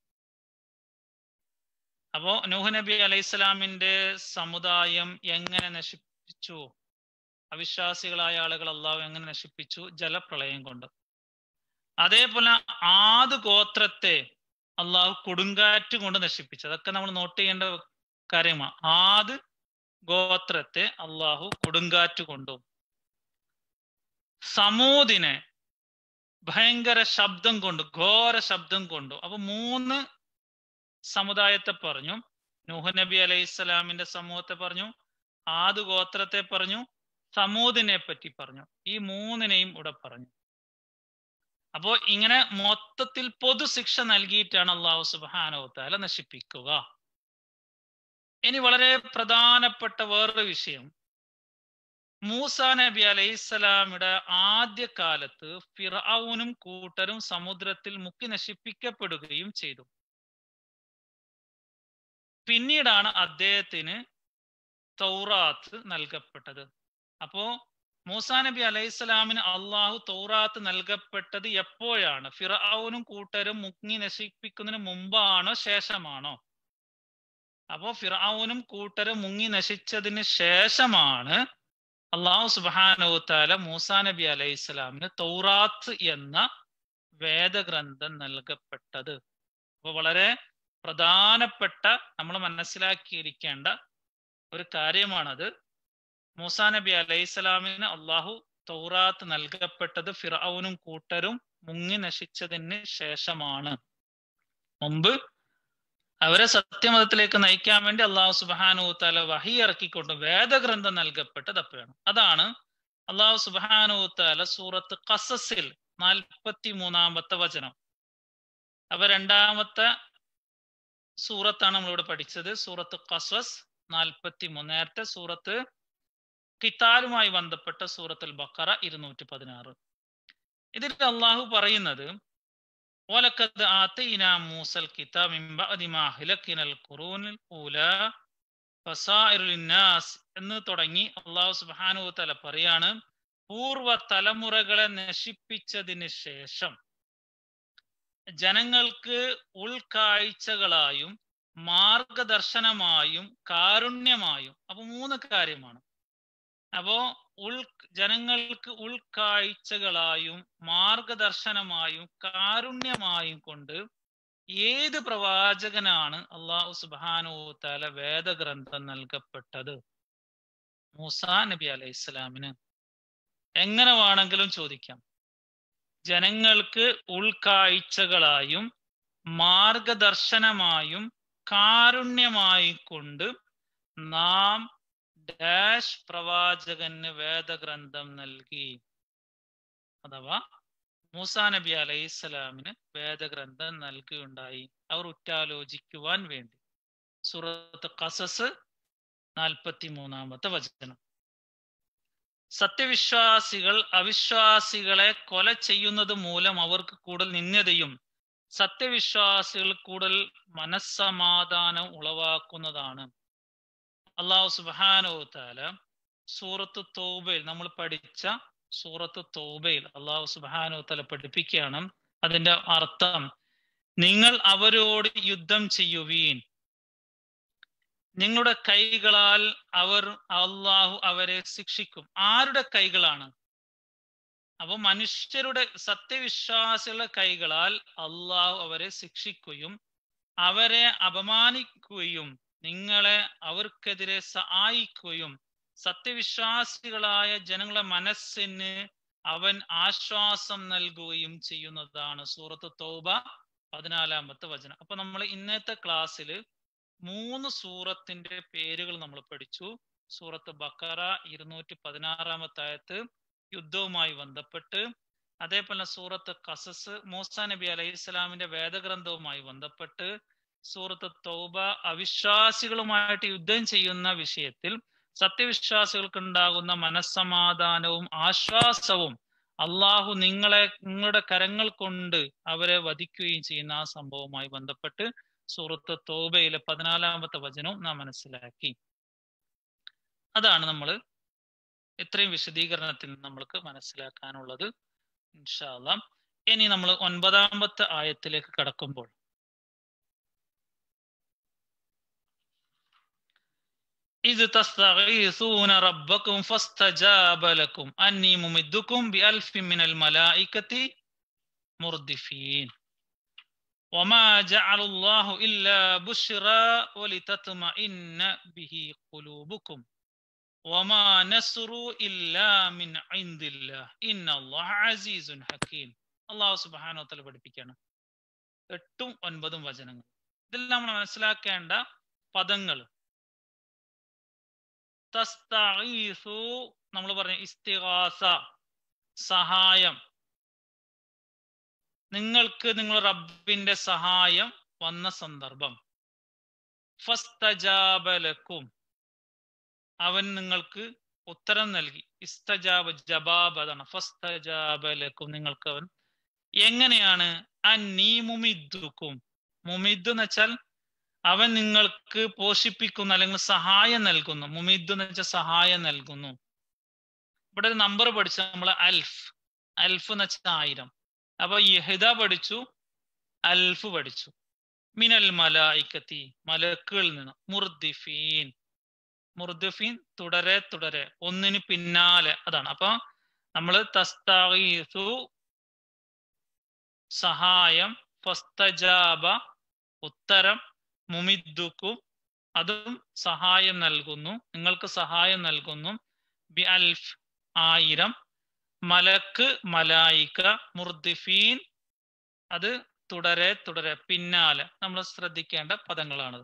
അപ്പോ നൂഹ് നബി അലൈഹിസ്സലാമിന്റെ സമുദായം എങ്ങനെ നശിപ്പിച്ചു അവിശ്വാസികളായ ആളുകൾ അള്ളാഹു എങ്ങനെ നശിപ്പിച്ചു ജലപ്രളയം കൊണ്ട് അതേപോലെ ആദ് ഗോത്രത്തെ അള്ളാഹു കൊടുങ്കാറ്റ് കൊണ്ട് നശിപ്പിച്ചു അതൊക്കെ നമ്മൾ നോട്ട് ചെയ്യേണ്ട കാര്യമാണ് ആദ് ഗോത്രത്തെ അള്ളാഹു കൊടുങ്കാറ്റ് കൊണ്ടും സമൂതിനെ ഭയങ്കര ശബ്ദം കൊണ്ട് ഘോര ശബ്ദം കൊണ്ടു അപ്പൊ മൂന്ന് സമുദായത്തെ പറഞ്ഞു നൂഹ് നബി അലൈഹി സ്വലാമിന്റെ സമൂഹത്തെ പറഞ്ഞു ആദ് ഗോത്രത്തെ പറഞ്ഞു സമൂദിനെ പറ്റി പറഞ്ഞു ഈ മൂന്നിനെയും ഇവിടെ പറഞ്ഞു അപ്പോ ഇങ്ങനെ മൊത്തത്തിൽ പൊതു ശിക്ഷ നൽകിയിട്ടാണ് അള്ളാഹു സുബാനോത്താല നശിപ്പിക്കുക ഇനി വളരെ പ്രധാനപ്പെട്ട വേറൊരു വിഷയം മൂസ നബി അലൈഹിസ്സലാമിയുടെ ആദ്യ കാലത്ത് ഫിറൌനും കൂട്ടരും സമുദ്രത്തിൽ മുക്കി നശിപ്പിക്കപ്പെടുകയും ചെയ്തു പിന്നീടാണ് അദ്ദേഹത്തിന് തൗറാത്ത് നൽകപ്പെട്ടത് അപ്പോ മൂസാ നബി അലൈഹിസ്സലാമിന് അള്ളാഹു തൗറാത്ത് നൽകപ്പെട്ടത് എപ്പോഴാണ് ഫിറൌനും കൂട്ടരും മുങ്ങി നശിപ്പിക്കുന്നതിന് മുമ്പാണോ ശേഷമാണോ അപ്പോ ഫിറൌനും കൂട്ടരും മുങ്ങി നശിച്ചതിന് ശേഷമാണ് അള്ളാഹു സുബാനുത്താല മൂസാ നബി അലൈഹി സ്വലാമിന് തൗറാത്ത് എന്ന വേദഗ്രന്ഥം നൽകപ്പെട്ടത് അപ്പൊ വളരെ പ്രധാനപ്പെട്ട നമ്മൾ മനസ്സിലാക്കിയിരിക്കേണ്ട ഒരു കാര്യമാണത് മൂസാ നബി അലൈഹി സ്വലാമിന് അള്ളാഹു തൗറാത്ത് നൽകപ്പെട്ടത് ഫിറൌനും കൂട്ടരും മുങ്ങി നശിച്ചതിന് ശേഷമാണ് മുമ്പ് അവരെ സത്യമതത്തിലേക്ക് നയിക്കാൻ വേണ്ടി അള്ളാഹു സുബാനു താല വഹി ഇറക്കിക്കൊണ്ട് വേദഗ്രന്ഥം നൽകപ്പെട്ടത് അപ്പോഴാണ് അതാണ് അള്ളാഹു സുബാനു താല സൂറത്ത് കസസിൽ നാൽപ്പത്തി മൂന്നാമത്തെ വചനം അപ്പൊ രണ്ടാമത്തെ സൂറത്താണ് നമ്മളിവിടെ പഠിച്ചത് സൂറത്ത് കസസ് നാൽപ്പത്തി മൂന്ന് നേരത്തെ സൂറത്ത് കിതാലുമായി ബന്ധപ്പെട്ട സൂറത്തുൽ ബക്കറ ഇരുന്നൂറ്റി പതിനാറ് ഇതിൽ അള്ളാഹു പറയുന്നത് ولقد آتينا موسى الكتاب من بعد ما أهلكنا القرون الأولى فصائر للناس എന്ന് തുടങ്ങി അള്ളാഹു സുബ്ഹാനഹു വതആല പറയാണ് പൂർവ തലമുറകളെ നശിപ്പിച്ചതിന് ശേഷം ജനങ്ങൾക്ക് ഉൾക്കാഴ്ചകളായും മാർഗദർശനമായും കാരുണ്യമായും അപ്പൊ മൂന്ന് കാര്യമാണ് അപ്പോ ഉൾ ജനങ്ങൾക്ക് ഉൾക്കാഴ്ചകളായും മാർഗദർശനമായും കാരുണ്യമായും കൊണ്ട് ഏത് പ്രവാചകനാണ് അള്ളാഹു സുബാനു തല വേദഗ്രന്ഥം നൽകപ്പെട്ടത് മൂസാ നബി അലൈഹി ഇസ്ലാമിന് എങ്ങനെ വേണമെങ്കിലും ചോദിക്കാം ജനങ്ങൾക്ക് ഉൾക്കാഴ്ചകളായും മാർഗദർശനമായും കാരുണ്യമായി കൊണ്ട് നാം ഡാഷ് പ്രവാചകന് വേദഗ്രന്ഥം നൽകി അഥവാ മൂസാ നബി അലൈഹി സ്വലാമിന് വേദഗ്രന്ഥം നൽകുകയുണ്ടായി അവർ ഉറ്റാലോചിക്കുവാൻ വേണ്ടി സൂറത്ത് കസസ് നാൽപ്പത്തി മൂന്നാമത്തെ വചനം സത്യവിശ്വാസികൾ അവിശ്വാസികളെ കൊല ചെയ്യുന്നത് മൂലം അവർക്ക് കൂടുതൽ നിന്ദതയും സത്യവിശ്വാസികൾ കൂടുതൽ മനസ്സമാധാനം ഉളവാക്കുന്നതാണ് അള്ളാഹു സുബാനോ താല സൂറത്ത് തോബയിൽ നമ്മൾ പഠിച്ച സൂറത്ത് തോബയിൽ അള്ളാഹു സുബാനോ തല പഠിപ്പിക്കുകയാണ് അതിന്റെ അർത്ഥം നിങ്ങൾ അവരോട് യുദ്ധം ചെയ്യുവീൻ നിങ്ങളുടെ കൈകളാൽ അവർ അള്ളാഹു അവരെ ശിക്ഷിക്കും ആരുടെ കൈകളാണ് അപ്പൊ മനുഷ്യരുടെ സത്യവിശ്വാസികളുടെ കൈകളാൽ അള്ളാഹു അവരെ ശിക്ഷിക്കുകയും അവരെ അപമാനിക്കുകയും നിങ്ങളെ അവർക്കെതിരെ സഹായിക്കുകയും സത്യവിശ്വാസികളായ ജനങ്ങളുടെ മനസ്സിന് അവൻ ആശ്വാസം നൽകുകയും ചെയ്യുന്നതാണ് സൂറത്ത് തൗബ പതിനാലാമത്തെ വചനം അപ്പൊ നമ്മൾ ഇന്നത്തെ ക്ലാസ്സിൽ മൂന്ന് സൂറത്തിന്റെ പേരുകൾ നമ്മൾ പഠിച്ചു സൂറത്ത് ബക്കറ ഇരുന്നൂറ്റി പതിനാറാമത്തെ ആയത്ത് യുദ്ധവുമായി ബന്ധപ്പെട്ട് അതേപോലെ സൂറത്ത് കസസ് മൂസ നബി അലൈഹി ഇസ്ലാമിന്റെ വേദഗ്രന്ഥവുമായി ബന്ധപ്പെട്ട് സൂറത്ത് തൗബ അവിശ്വാസികളുമായിട്ട് യുദ്ധം ചെയ്യുന്ന വിഷയത്തിൽ സത്യവിശ്വാസികൾക്ക് ഉണ്ടാകുന്ന മനസ്സമാധാനവും ആശ്വാസവും അള്ളാഹു നിങ്ങളെ നിങ്ങളുടെ കരങ്ങൾ കൊണ്ട് അവരെ വധിക്കുകയും ചെയ്യുന്ന ആ സംഭവവുമായി ബന്ധപ്പെട്ട് സൂറത്ത് തോബയിലെ പതിനാലാമത്തെ വചനവും നാം മനസ്സിലാക്കി അതാണ് നമ്മൾ ഇത്രയും വിശദീകരണത്തിൽ നമ്മൾക്ക് മനസ്സിലാക്കാനുള്ളത് ഇൻഷാല്ല ഇനി നമ്മൾ ഒൻപതാമത്തെ ആയത്തിലേക്ക് കടക്കുമ്പോൾ إذ تستغيثون ربكم فاستجاب لكم أني ممدكم بألف من الملائكة مردفين وما جعل الله إلا بشرى ولتطمئن به قلوبكم وما نصر إلا من عند الله إن الله عزيز حكيم അള്ളാഹു സുബാനോ തല പഠിപ്പിക്കുകയാണ് എട്ടും ഒൻപതും വചനങ്ങൾ ഇതിൽ നമ്മൾ മനസ്സിലാക്കേണ്ട പദങ്ങൾ തസ്തഈസു നമ്മൾ പറഞ്ഞ ഇസ്തിഗാസ സഹായം നിങ്ങൾക്ക് നിങ്ങൾ റബ്ബിന്റെ സഹായം വന്ന സന്ദർഭം ഫസ്തജാബലക്കും അവൻ നിങ്ങൾക്ക് ഉത്തരം നൽകി ഇസ്തജാബ ജബാബ് അതാണ് ഫസ്തജാബലക്കും നിങ്ങൾക്ക് അവൻ എങ്ങനെയാണ് അന്നീ മുമിദ്ദുക്കും മുമിദ്ദു എന്ന് വെച്ചാൽ അവൻ നിങ്ങൾക്ക് പോഷിപ്പിക്കുന്നു അല്ലെങ്കിൽ സഹായം നൽകുന്നു മുമിദ്ദു എന്ന് വെച്ചാൽ സഹായം നൽകുന്നു ഇവിടെ ഒരു നമ്പർ പഠിച്ച നമ്മൾ അൽഫ് അൽഫ് എന്ന് വെച്ചാൽ ആയിരം അപ്പൊ യഹിദ പഠിച്ചു അൽഫ് പഠിച്ചു മിനൽ മലായിക്കത്തി മലക്കുകളിൽ നിന്ന് മുർദിഫീൻ മുർദിഫീൻ തുടരെ തുടരെ ഒന്നിന് പിന്നാലെ അതാണ് അപ്പൊ നമ്മൾ തസ്തഗീസു സഹായം ഫസ്തജാബ ഉത്തരം മുമിദ്ദുക്കും അതും സഹായം നൽകുന്നു നിങ്ങൾക്ക് സഹായം നൽകുന്നു ബി അൽഫ് ആയിരം മലക്ക് മലായിക്ക മുർദിഫീൻ അത് തുടരെ തുടരെ പിന്നാലെ നമ്മൾ ശ്രദ്ധിക്കേണ്ട പദങ്ങളാണത്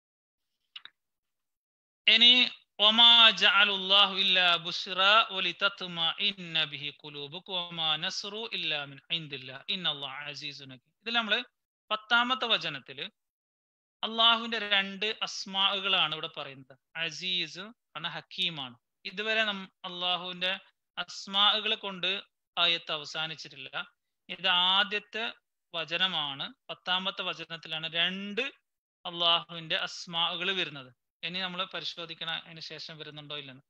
ഇനി ഒമാ ജഅലുല്ലാഹു ഇല്ലാ ബുശ്റ വലിതത്മഇന്ന ബിഹി ഖുലൂബുക്കും വമാ നസ്റു ഇല്ലാ മിൻ ഇൻദില്ലാ ഇന്നല്ലാഹു അസീസുൻ ഹകീം ഇതിൽ നമ്മൾ പത്താമത്തെ വചനത്തില് അള്ളാഹുവിന്റെ രണ്ട് അസ്മാകളാണ് ഇവിടെ പറയുന്നത് അസീസ് ആണ് ഹക്കീമാണ് ഇതുവരെ നം അള്ളാഹുവിന്റെ അസ്മാകൾ കൊണ്ട് ആയത്ത് അവസാനിച്ചിട്ടില്ല ഇത് ആദ്യത്തെ വചനമാണ് പത്താമത്തെ വചനത്തിലാണ് രണ്ട് അള്ളാഹുവിന്റെ അസ്മാകൾ വരുന്നത് ഇനി നമ്മൾ പരിശോധിക്കണം അതിന് ശേഷം വരുന്നുണ്ടോ ഇല്ലെന്ന്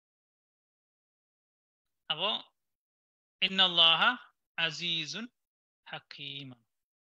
അപ്പോ ഇന്നല്ലാഹ അസീസുൻ ഹക്കീമാണ്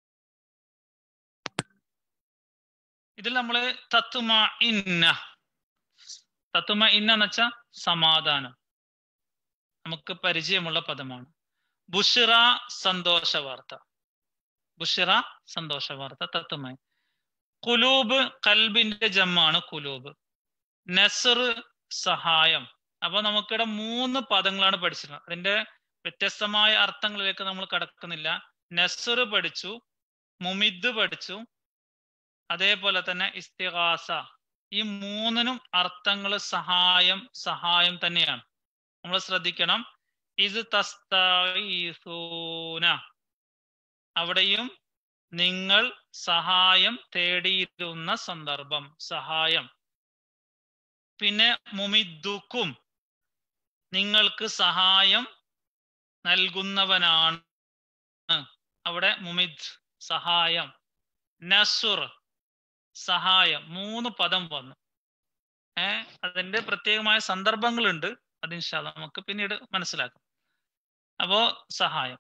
ഇതിൽ നമ്മൾ തത്തുമ ഇന്ന തത്തുമ ഇന്ന എന്ന് വെച്ചാൽ സമാധാനം നമുക്ക് പരിചയമുള്ള പദമാണ് ബുഷിറ സന്തോഷ വാർത്ത ബുഷിറ സന്തോഷ വാർത്ത തത്തുമ കുലൂബ് കൽബിന്റെ ജമ്മാണ് കുലൂബ് നസർ സഹായം അപ്പൊ നമുക്കിവിടെ മൂന്ന് പദങ്ങളാണ് പഠിച്ചിരുന്നത് അതിന്റെ വ്യത്യസ്തമായ അർത്ഥങ്ങളിലേക്ക് നമ്മൾ കടക്കുന്നില്ല നസർ പഠിച്ചു മുമിദ് പഠിച്ചു അതേപോലെ തന്നെ ഇസ്തിഹാസ ഈ മൂന്നിനും അർത്ഥങ്ങൾ സഹായം സഹായം തന്നെയാണ് നമ്മൾ ശ്രദ്ധിക്കണം ഇത് തസ്തീസൂന അവിടെയും നിങ്ങൾ സഹായം തേടിയിരുന്ന സന്ദർഭം സഹായം പിന്നെ മുമിദ്ദുക്കും നിങ്ങൾക്ക് സഹായം നൽകുന്നവനാണ് അവിടെ മുമിദ് സഹായം നസുർ സഹായം മൂന്ന് പദം വന്നു ഏ അതിന്റെ പ്രത്യേകമായ സന്ദർഭങ്ങളുണ്ട് അത് ഇൻഷാല്ല നമുക്ക് പിന്നീട് മനസ്സിലാക്കാം അപ്പോ സഹായം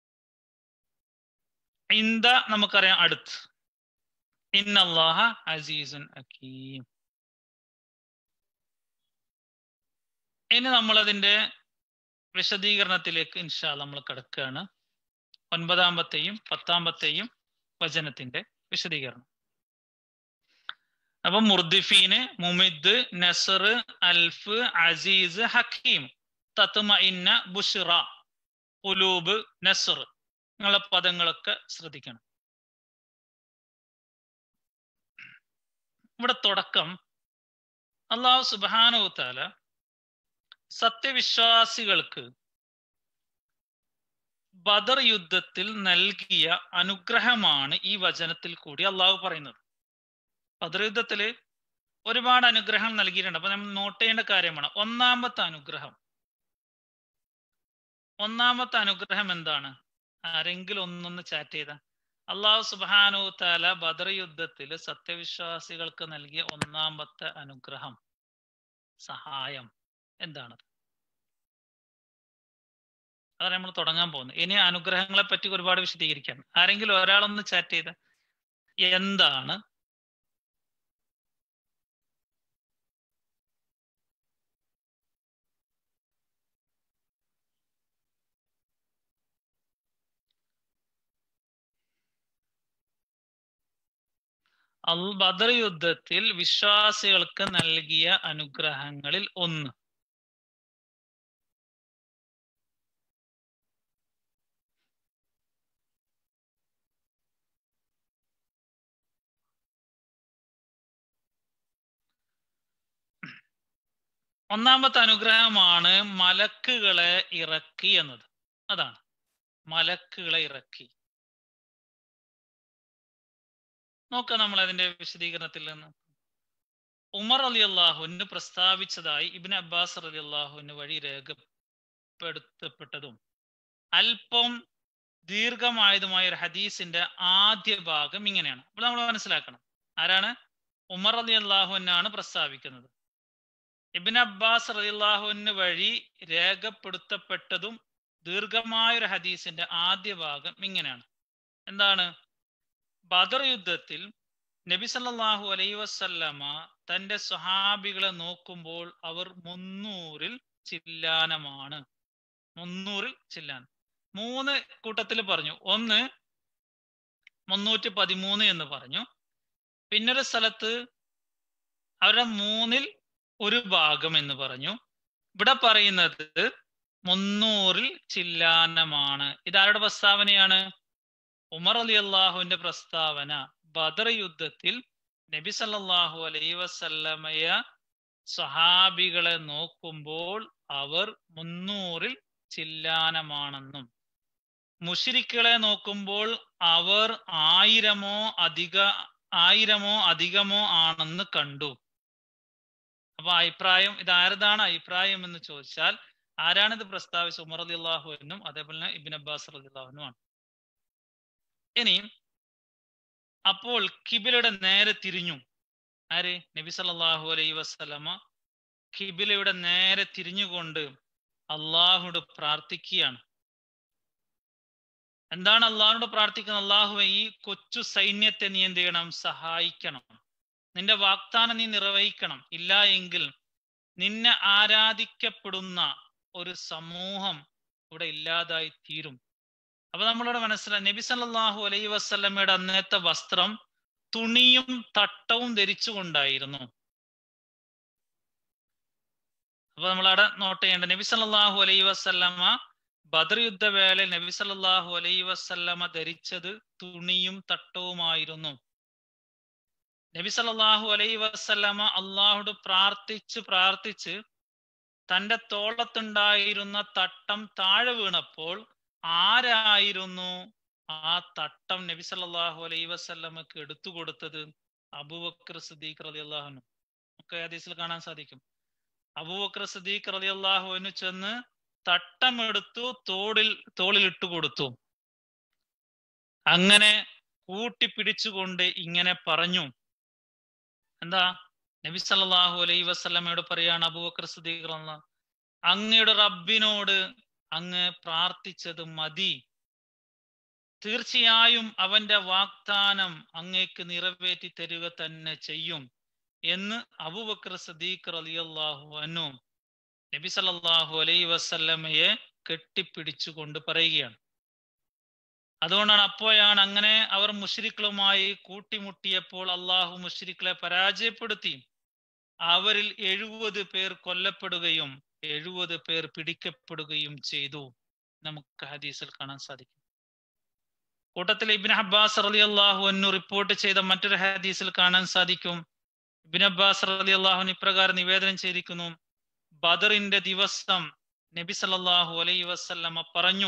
ഇന്ത നമുക്കറിയാം അടുത്ത് ഇന്നല്ലാഹ അസീസുൻ അക്കീം ഇനി നമ്മൾ അതിന്റെ വിശദീകരണത്തിലേക്ക് ഇൻഷാ നമ്മൾ കിടക്കുകയാണ് ഒൻപതാമത്തെയും പത്താമത്തെയും വചനത്തിന്റെ വിശദീകരണം അപ്പൊ മുർദിഫീന് മുമിദ് നസർ അൽഫ് അസീസ് ഹക്കീം തത്മ ഇന്ന ബുഷിറ ഉലൂബ് നസർ നിങ്ങളെ പദങ്ങളൊക്കെ ശ്രദ്ധിക്കണം ഇവിടെ തുടക്കം അള്ളാഹു സുബാനുത്താല സത്യവിശ്വാസികൾക്ക് ബദർ യുദ്ധത്തിൽ നൽകിയ അനുഗ്രഹമാണ് ഈ വചനത്തിൽ കൂടി അള്ളാഹു പറയുന്നത് ബദർ യുദ്ധത്തില് ഒരുപാട് അനുഗ്രഹം നൽകിയിട്ടുണ്ട് അപ്പൊ നമ്മൾ നോട്ട് ചെയ്യേണ്ട കാര്യമാണ് ഒന്നാമത്തെ അനുഗ്രഹം ഒന്നാമത്തെ അനുഗ്രഹം എന്താണ് ആരെങ്കിലും ഒന്നൊന്ന് ചാറ്റ് ചെയ്ത അള്ളാഹു സുബാനു താല ബദർ യുദ്ധത്തിൽ സത്യവിശ്വാസികൾക്ക് നൽകിയ ഒന്നാമത്തെ അനുഗ്രഹം സഹായം എന്താണത് അതാണ് നമ്മൾ തുടങ്ങാൻ പോകുന്നത് ഇനി അനുഗ്രഹങ്ങളെ പറ്റി ഒരുപാട് വിശദീകരിക്കാൻ ആരെങ്കിലും ഒരാളൊന്ന് ചാറ്റ് ചെയ്ത എന്താണ് അൽ ബദർ യുദ്ധത്തിൽ വിശ്വാസികൾക്ക് നൽകിയ അനുഗ്രഹങ്ങളിൽ ഒന്ന് ഒന്നാമത്തെ അനുഗ്രഹമാണ് മലക്കുകളെ ഇറക്കി എന്നത് അതാണ് മലക്കുകളെ ഇറക്കി നോക്കാം നമ്മൾ അതിന്റെ വിശദീകരണത്തിൽ നിന്ന് ഉമർ അലി അള്ളാഹുവിന് പ്രസ്താവിച്ചതായി ഇബിൻ അബ്ബാസ് അലി അള്ളാഹുവിന് വഴി രേഖപ്പെടുത്തപ്പെട്ടതും അല്പം ദീർഘമായതുമായ ഒരു ഹദീസിന്റെ ആദ്യ ഭാഗം ഇങ്ങനെയാണ് അപ്പോൾ നമ്മൾ മനസ്സിലാക്കണം ആരാണ് ഉമർ അലി അള്ളാഹുവിനാണ് പ്രസ്താവിക്കുന്നത് ഇബിൻ അബ്ബാസ് അലി അള്ളാഹുവിന് വഴി രേഖപ്പെടുത്തപ്പെട്ടതും ദീർഘമായ ഒരു ഹദീസിന്റെ ആദ്യ ഭാഗം ഇങ്ങനെയാണ് എന്താണ് ബദർ യുദ്ധത്തിൽ നബി സല്ലല്ലാഹു അലൈ വസല്ലമ തന്റെ സ്വഹാബികളെ നോക്കുമ്പോൾ അവർ മുന്നൂറിൽ ചില്ലാനമാണ് മുന്നൂറിൽ ചില്ലാനം മൂന്ന് കൂട്ടത്തിൽ പറഞ്ഞു ഒന്ന് മുന്നൂറ്റി പതിമൂന്ന് എന്ന് പറഞ്ഞു പിന്നൊരു സ്ഥലത്ത് അവരുടെ മൂന്നിൽ ഒരു ഭാഗം എന്ന് പറഞ്ഞു ഇവിടെ പറയുന്നത് മുന്നൂറിൽ ചില്ലാനമാണ് ഇതാരുടെ പ്രസ്താവനയാണ് ഉമർ അലി അള്ളാഹുവിന്റെ പ്രസ്താവന ബദർ യുദ്ധത്തിൽ നബി സല്ലല്ലാഹു അലൈ വസല്ലമയ സഹാബികളെ നോക്കുമ്പോൾ അവർ മുന്നൂറിൽ ചില്ലാനമാണെന്നും മുഷിരിക്കുകളെ നോക്കുമ്പോൾ അവർ ആയിരമോ അധിക ആയിരമോ അധികമോ ആണെന്ന് കണ്ടു അപ്പൊ അഭിപ്രായം ഇത് ആരതാണ് അഭിപ്രായം എന്ന് ചോദിച്ചാൽ ആരാണിത് പ്രസ്താവിച്ച ഉമർ അലി അള്ളാഹുവിനും അതേപോലെ തന്നെ ഇബിൻ അബ്ബാസ് അലി അള്ളാഹുനുമാണ് ഇനി അപ്പോൾ കിബിലയുടെ നേരെ തിരിഞ്ഞു ആര് നബി സല്ലല്ലാഹു അലൈഹി വസല്ലമ കിബിലയുടെ നേരെ തിരിഞ്ഞുകൊണ്ട് അള്ളാഹുട് പ്രാർത്ഥിക്കുകയാണ് എന്താണ് അള്ളാഹുനോട് പ്രാർത്ഥിക്കുന്നത് അള്ളാഹുവെ ഈ കൊച്ചു സൈന്യത്തെ നീ എന്ത് ചെയ്യണം സഹായിക്കണം നിന്റെ വാഗ്ദാനം നീ നിർവഹിക്കണം ഇല്ല എങ്കിൽ നിന്നെ ആരാധിക്കപ്പെടുന്ന ഒരു സമൂഹം ഇവിടെ ഇല്ലാതായി തീരും അപ്പൊ നമ്മളിവിടെ മനസ്സിലായി നബി സല്ലല്ലാഹു അലൈഹി വസല്ലമയുടെ അന്നത്തെ വസ്ത്രം തുണിയും തട്ടവും ധരിച്ചുകൊണ്ടായിരുന്നു അപ്പൊ നമ്മളവിടെ നോട്ട് ചെയ്യേണ്ട നബി സല്ലല്ലാഹു അലൈഹി വസല്ലമ ബദർ യുദ്ധവേളയിൽ നബി സല്ലല്ലാഹു അലൈഹി വസല്ലമ ധരിച്ചത് തുണിയും തട്ടവുമായിരുന്നു നബി സല്ലല്ലാഹു അലൈഹി വസല്ലമ അള്ളാഹുട് പ്രാർത്ഥിച്ച് പ്രാർത്ഥിച്ച് തന്റെ തോളത്തുണ്ടായിരുന്ന തട്ടം താഴെ വീണപ്പോൾ ആരായിരുന്നു ആ തട്ടം നബി സല്ലല്ലാഹു അലൈഹി വസല്ലമക്ക് എടുത്തു കൊടുത്തത് അബൂബക്കർ സിദ്ദീഖ് റളിയല്ലാഹു അൻഹു നമുക്ക് ഹദീസിൽ കാണാൻ സാധിക്കും അബൂബക്കർ സിദ്ദീഖ് റളിയല്ലാഹു അൻഹു ചെന്ന് തട്ടം എടുത്തു തോളിൽ തോളിൽ ഇട്ടു കൊടുത്തു അങ്ങനെ കൂട്ടിപ്പിടിച്ചുകൊണ്ട് ഇങ്ങനെ പറഞ്ഞു എന്താ നബി സല്ലല്ലാഹു അലൈഹി വസല്ലമയോട് പറയാണ് അബൂബക്കർ സിദ്ദീഖ് റളിയല്ലാഹു അങ്ങയുടെ റബ്ബിനോട് അങ്ങ് പ്രാർത്ഥിച്ചത് മതി തീർച്ചയായും അവന്റെ വാഗ്ദാനം അങ്ങേക്ക് നിറവേറ്റി തരിക തന്നെ ചെയ്യും എന്ന് അബൂബക്കർ സദീഖ് റളിയല്ലാഹു അൻഹു നബി സല്ലല്ലാഹു അലൈഹി വസല്ലമയെ കെട്ടിപ്പിടിച്ചുകൊണ്ട് പറയുകയാണ് അതുകൊണ്ടാണ് അപ്പോഴാണ് അങ്ങനെ അവർ മുഷ്രിക്കളുമായി കൂട്ടിമുട്ടിയപ്പോൾ അള്ളാഹു മുഷ്രിക്കളെ പരാജയപ്പെടുത്തി അവരിൽ എഴുപത് പേർ കൊല്ലപ്പെടുകയും എഴുപത് പേർ പിടിക്കപ്പെടുകയും ചെയ്തു നമുക്ക് ഹദീസിൽ കാണാൻ സാധിക്കും കൂട്ടത്തിൽ ഇബിൻ അബ്ബാസ് റലി അള്ളാഹു അന്നു റിപ്പോർട്ട് ചെയ്ത മറ്റൊരു ഹദീസിൽ കാണാൻ സാധിക്കും ഇബിൻ അബ്ബാസ് റലി അള്ളാഹുൻ ഇപ്രകാരം നിവേദനം ചെയ്തിരിക്കുന്നു ബദറിന്റെ ദിവസം നബി സല്ലല്ലാഹു അലൈഹി വസല്ലമ പറഞ്ഞു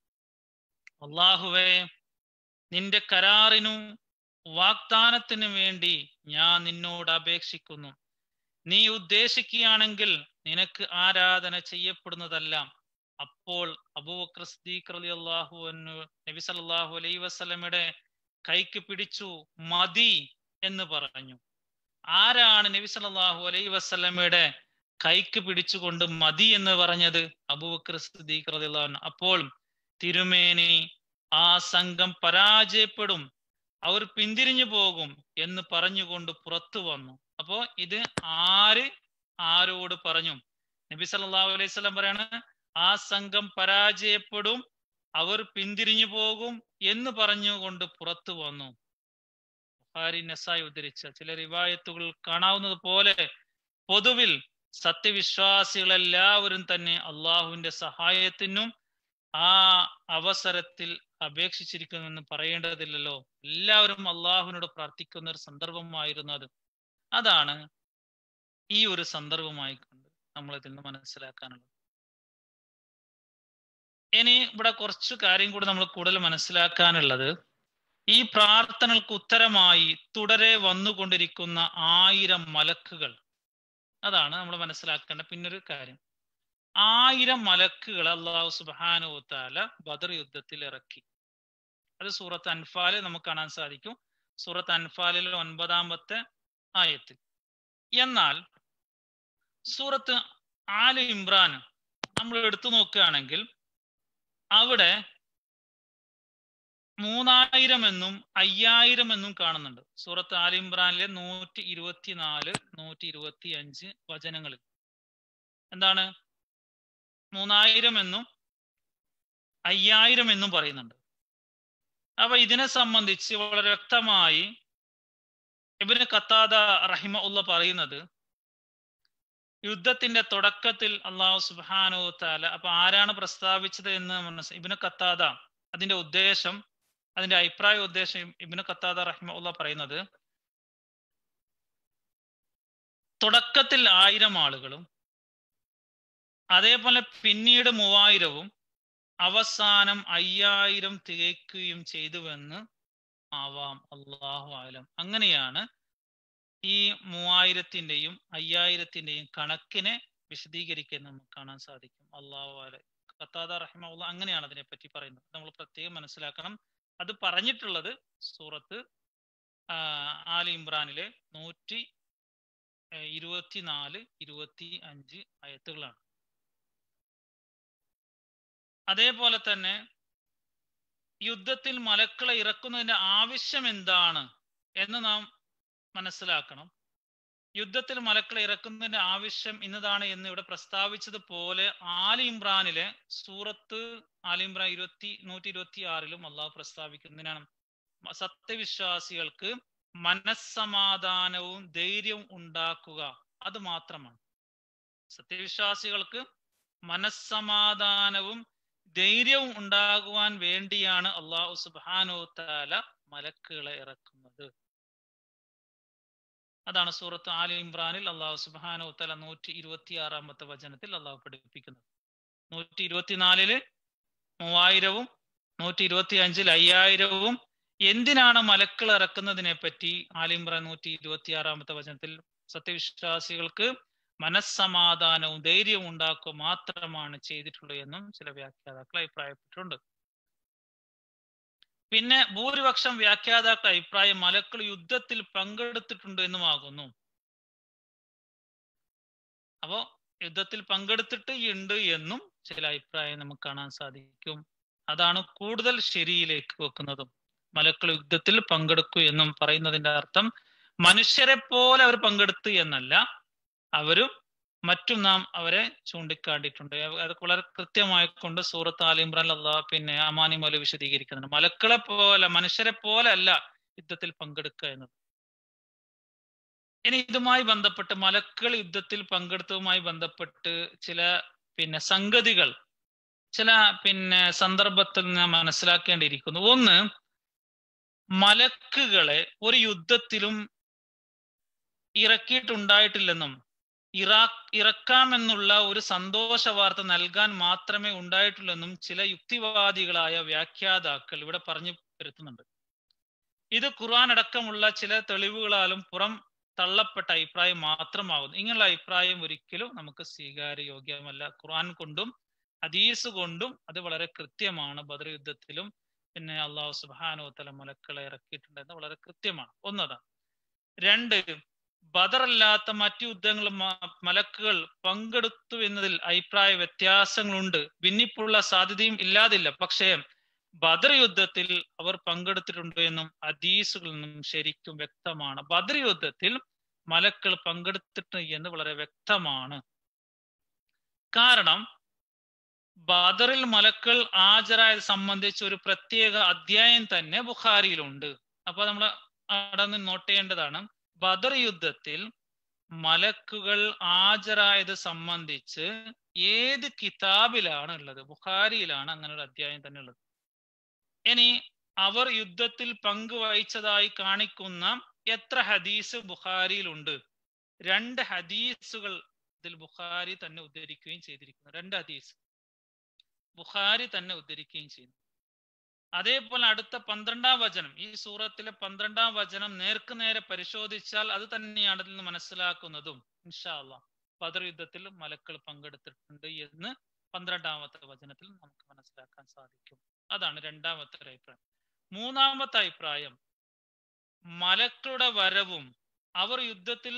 അള്ളാഹുവേ നിന്റെ കരാറിനു വാഗ്ദാനത്തിനു വേണ്ടി ഞാൻ നിന്നോട് അപേക്ഷിക്കുന്നു നീ ഉദ്ദേശിക്കുകയാണെങ്കിൽ നിനക്ക് ആരാധന ചെയ്യപ്പെടുന്നതെല്ലാം അപ്പോൾ അബൂബക്കർ സിദ്ദീഖ് റളിയല്ലാഹു അൻഹു നബി സല്ലല്ലാഹു അലൈഹി വസല്ലമയുടെ കൈക്ക് പിടിച്ചു മതി എന്ന് പറഞ്ഞു ആരാണ് നബി സല്ലല്ലാഹു അലൈഹി വസല്ലമയുടെ കൈക്ക് പിടിച്ചുകൊണ്ട് മതി എന്ന് പറഞ്ഞത് അബൂബക്കർ സിദ്ദീഖ് റളിയല്ലാഹു അൻഹു അപ്പോൾ തിരുമേനി ആ സംഘം പരാജയപ്പെടും അവർ പിന്തിരിഞ്ഞു പോകും എന്ന് പറഞ്ഞുകൊണ്ട് പുറത്തു വന്നു അപ്പോ ഇത് ആര് ആരോട് പറഞ്ഞു നബി സല്ലല്ലാഹു അലൈഹി വസല്ലം പറയാണ് ആ സംഘം പരാജയപ്പെടും അവർ പിന്തിരിഞ്ഞു പോകും എന്ന് പറഞ്ഞുകൊണ്ട് പുറത്തു വന്നു ബുഖാരി നസായി ഉദ്ധരിച്ച ചില റിവായത്തുകൾ കാണാവുന്നത് പോലെ പൊതുവിൽ സത്യവിശ്വാസികളെല്ലാവരും തന്നെ അള്ളാഹുവിന്റെ സഹായത്തിനും ആ അവസരത്തിൽ അപേക്ഷിച്ചിരിക്കുമെന്ന് പറയേണ്ടതില്ലല്ലോ എല്ലാവരും അള്ളാഹുവിനോട് പ്രാർത്ഥിക്കുന്ന ഒരു സന്ദർഭമായിരുന്നു അത് അതാണ് ഈ ഒരു സന്ദർഭമായി കൊണ്ട് നമ്മൾ ഇതിൽ നിന്ന് മനസ്സിലാക്കാനുള്ളത് ഇനി ഇവിടെ കുറച്ച് കാര്യം കൂടി നമ്മൾ കൂടുതൽ മനസ്സിലാക്കാനുള്ളത് ഈ പ്രാർത്ഥനകൾക്ക് ഉത്തരമായി തുടരെ വന്നുകൊണ്ടിരിക്കുന്ന ആയിരം മലക്കുകൾ അതാണ് നമ്മൾ മനസ്സിലാക്കേണ്ട പിന്നൊരു കാര്യം ആയിരം മലക്കുകൾ അള്ളാഹു സുബാനുത്താല ബദർ യുദ്ധത്തിൽ ഇറക്കി അത് സൂറത്ത് അൻഫാലിൽ നമുക്ക് കാണാൻ സാധിക്കും സൂറത്ത് അൻഫാലിലെ ഒൻപതാമത്തെ ആയത്തിൽ എന്നാൽ സൂറത്ത് ആല് ഇമ്രാൻ നമ്മൾ എടുത്തു നോക്കുകയാണെങ്കിൽ അവിടെ മൂന്നായിരം എന്നും അയ്യായിരം എന്നും കാണുന്നുണ്ട് സൂറത്ത് ആൽ ഇമ്രാനിലെ നൂറ്റി ഇരുപത്തിനാല് നൂറ്റി ഇരുപത്തി അഞ്ച് വചനങ്ങളിൽ എന്താണ് മൂന്നായിരം എന്നും അയ്യായിരം എന്നും പറയുന്നുണ്ട് അപ്പൊ ഇതിനെ സംബന്ധിച്ച് വളരെ വ്യക്തമായി ഇബിന് കത്താദ റഹിമ ഉള്ള പറയുന്നത് യുദ്ധത്തിന്റെ തുടക്കത്തിൽ അള്ളാഹു സുബാനോ താല അപ്പൊ ആരാണ് പ്രസ്താവിച്ചത് എന്ന് മനസ്സി ഇബിന് കത്താദ അതിന്റെ ഉദ്ദേശം അതിന്റെ അഭിപ്രായ ഉദ്ദേശം ഇബിന് കത്താദ റഹിമ ഉള്ള പറയുന്നത് തുടക്കത്തിൽ ആയിരം ആളുകളും അതേപോലെ പിന്നീട് മൂവായിരവും അവസാനം അയ്യായിരം തികയ്ക്കുകയും ചെയ്തുവെന്ന് ആവാം അള്ളാഹു ആലം അങ്ങനെയാണ് ഈ മൂവായിരത്തിന്റെയും അയ്യായിരത്തിന്റെയും കണക്കിനെ വിശദീകരിക്കാൻ നമുക്ക് കാണാൻ സാധിക്കും അള്ളാഹു ആല ഖത്താദ റഹിമുള്ള അങ്ങനെയാണ് അതിനെപ്പറ്റി പറയുന്നത് നമ്മൾ പ്രത്യേകം മനസ്സിലാക്കണം അത് പറഞ്ഞിട്ടുള്ളത് സൂറത്ത് ആൽ ഇമ്രാനിലെ നൂറ്റി ഇരുപത്തിനാല് ഇരുപത്തി അഞ്ച് അയത്തുകളാണ് അതേപോലെ തന്നെ യുദ്ധത്തിൽ മലക്കളെ ഇറക്കുന്നതിന്റെ ആവശ്യം എന്താണ് എന്ന് നാം മനസ്സിലാക്കണം യുദ്ധത്തിൽ മലക്കളെ ഇറക്കുന്നതിന്റെ ആവശ്യം ഇന്നതാണ് എന്ന് ഇവിടെ പ്രസ്താവിച്ചതുപോലെ ആലി ഇമ്രാനിലെ സൂറത്ത് ആലി ഇമ്രാൻ ഇരുപത്തി നൂറ്റി ഇരുപത്തി ആറിലും അള്ളാഹു പ്രസ്താവിക്കുന്നതിനാണ് സത്യവിശ്വാസികൾക്ക് മനസ്സമാധാനവും ധൈര്യവും ഉണ്ടാക്കുക അത് മാത്രമാണ് സത്യവിശ്വാസികൾക്ക് മനസ്സമാധാനവും ധൈര്യവും ഉണ്ടാകുവാൻ വേണ്ടിയാണ് അള്ളാഹു സുബാനോ താല മലക്കുകളെ ഇറക്കുന്നത് അതാണ് സൂറത്ത് ആലി ഇമ്രാനിൽ അള്ളാഹു സുബാനോ തല നൂറ്റി ഇരുപത്തി ആറാമത്തെ വചനത്തിൽ അള്ളാഹു പഠിപ്പിക്കുന്നത് നൂറ്റി ഇരുപത്തിനാലില് മൂവായിരവും നൂറ്റി ഇരുപത്തി അഞ്ചിൽ അയ്യായിരവും എന്തിനാണ് മലക്കൾ ഇറക്കുന്നതിനെ പറ്റി ആലിമ്രാൻ നൂറ്റി ഇരുപത്തി ആറാമത്തെ വചനത്തിൽ സത്യവിശ്വാസികൾക്ക് മനസ്സമാധാനവും ധൈര്യവും ഉണ്ടാക്കുക മാത്രമാണ് ചെയ്തിട്ടുള്ളത് എന്നും ചില വ്യാഖ്യാതാക്കൾ അഭിപ്രായപ്പെട്ടിട്ടുണ്ട് പിന്നെ ഭൂരിപക്ഷം വ്യാഖ്യാതാക്കളുടെ അഭിപ്രായം മലക്കൾ യുദ്ധത്തിൽ പങ്കെടുത്തിട്ടുണ്ട് എന്നുമാകുന്നു അപ്പോ യുദ്ധത്തിൽ പങ്കെടുത്തിട്ട് ഉണ്ട് എന്നും ചില അഭിപ്രായം നമുക്ക് കാണാൻ സാധിക്കും അതാണ് കൂടുതൽ ശരിയിലേക്ക് വെക്കുന്നതും മലക്കൾ യുദ്ധത്തിൽ പങ്കെടുക്കൂ എന്നും പറയുന്നതിന്റെ അർത്ഥം മനുഷ്യരെ പോലെ അവർ പങ്കെടുത്തു എന്നല്ല അവരും മറ്റും നാം അവരെ ചൂണ്ടിക്കാട്ടിയിട്ടുണ്ട് അത് വളരെ കൃത്യമായി കൊണ്ട് സൂറത്ത് ആലിമ്രാൻ അള്ളാഹ് പിന്നെ അമാനി മോല വിശദീകരിക്കുന്നുണ്ട് മലക്കളെ പോലെ മനുഷ്യരെ പോലെ അല്ല യുദ്ധത്തിൽ പങ്കെടുക്കുക എന്നത് ഇനി ഇതുമായി ബന്ധപ്പെട്ട് മലക്കൾ യുദ്ധത്തിൽ പങ്കെടുത്തതുമായി ബന്ധപ്പെട്ട് ചില പിന്നെ സംഗതികൾ ചില പിന്നെ സന്ദർഭത്തിൽ നാം മനസ്സിലാക്കേണ്ടിയിരിക്കുന്നു ഒന്ന് മലക്കുകളെ ഒരു യുദ്ധത്തിലും ഇറക്കിയിട്ടുണ്ടായിട്ടില്ലെന്നും ഇറാഖ് ഇറക്കാമെന്നുള്ള ഒരു സന്തോഷ വാർത്ത നൽകാൻ മാത്രമേ ഉണ്ടായിട്ടുള്ളെന്നും ചില യുക്തിവാദികളായ വ്യാഖ്യാതാക്കൾ ഇവിടെ പറഞ്ഞു വരുത്തുന്നുണ്ട് ഇത് ഖുർആൻ അടക്കമുള്ള ചില തെളിവുകളാലും പുറം തള്ളപ്പെട്ട അഭിപ്രായം മാത്രമാകുന്നു ഇങ്ങനെയുള്ള അഭിപ്രായം ഒരിക്കലും നമുക്ക് സ്വീകാര്യയോഗ്യമല്ല ഖുർആൻ കൊണ്ടും ഹദീസ് കൊണ്ടും അത് വളരെ കൃത്യമാണ് ബദർ യുദ്ധത്തിലും പിന്നെ അള്ളാഹു സുബാനോ തല മലക്കളെ ഇറക്കിയിട്ടുണ്ടെന്ന് വളരെ കൃത്യമാണ് ഒന്നതാണ് രണ്ട് ബദറല്ലാത്ത മറ്റു യുദ്ധങ്ങൾ മലക്കുകൾ പങ്കെടുത്തു എന്നതിൽ അഭിപ്രായ വ്യത്യാസങ്ങളുണ്ട് ഭിന്നിപ്പുള്ള സാധ്യതയും ഇല്ലാതില്ല പക്ഷേ ബദർ യുദ്ധത്തിൽ അവർ പങ്കെടുത്തിട്ടുണ്ട് എന്നും ഹദീസുകളിൽ നിന്നും ശരിക്കും വ്യക്തമാണ് ബദർ യുദ്ധത്തിൽ മലക്കൾ പങ്കെടുത്തിട്ട് എന്ന് വളരെ വ്യക്തമാണ് കാരണം ബദറിൽ മലക്കൾ ഹാജരായത് സംബന്ധിച്ച് ഒരു പ്രത്യേക അധ്യായം തന്നെ ബുഖാരിയിലുണ്ട് അപ്പൊ നമ്മൾ അവിടെ നിന്ന് നോട്ട് ചെയ്യേണ്ടതാണ് ബദർ യുദ്ധത്തിൽ മലക്കുകൾ ഹാജരായത് സംബന്ധിച്ച് ഏത് കിതാബിലാണ് ഉള്ളത് ബുഖാരിയിലാണ് അങ്ങനെ ഒരു അധ്യായം തന്നെ ഉള്ളത് ഇനി അവർ യുദ്ധത്തിൽ പങ്കുവഹിച്ചതായി കാണിക്കുന്ന എത്ര ഹദീസ് ബുഖാരിയിലുണ്ട് രണ്ട് ഹദീസുകൾ ഇതിൽ ബുഖാരി തന്നെ ഉദ്ധരിക്കുകയും ചെയ്തിരിക്കുന്നു രണ്ട് ഹദീസ് ബുഖാരി തന്നെ ഉദ്ധരിക്കുകയും ചെയ്യുന്നു അതേപോലെ അടുത്ത പന്ത്രണ്ടാം വചനം ഈ സൂറത്തിലെ പന്ത്രണ്ടാം വചനം നേർക്ക് നേരെ പരിശോധിച്ചാൽ അത് തന്നെയാണ് അതിൽ നിന്ന് മനസ്സിലാക്കുന്നതും ഇൻഷാല്ല ബദർ യുദ്ധത്തിൽ മലക്കൾ പങ്കെടുത്തിട്ടുണ്ട് എന്ന് പന്ത്രണ്ടാമത്തെ വചനത്തിൽ നമുക്ക് മനസ്സിലാക്കാൻ സാധിക്കും അതാണ് രണ്ടാമത്തെ ഒരു അഭിപ്രായം മൂന്നാമത്തെ അഭിപ്രായം മലക്കളുടെ വരവും അവർ യുദ്ധത്തിൽ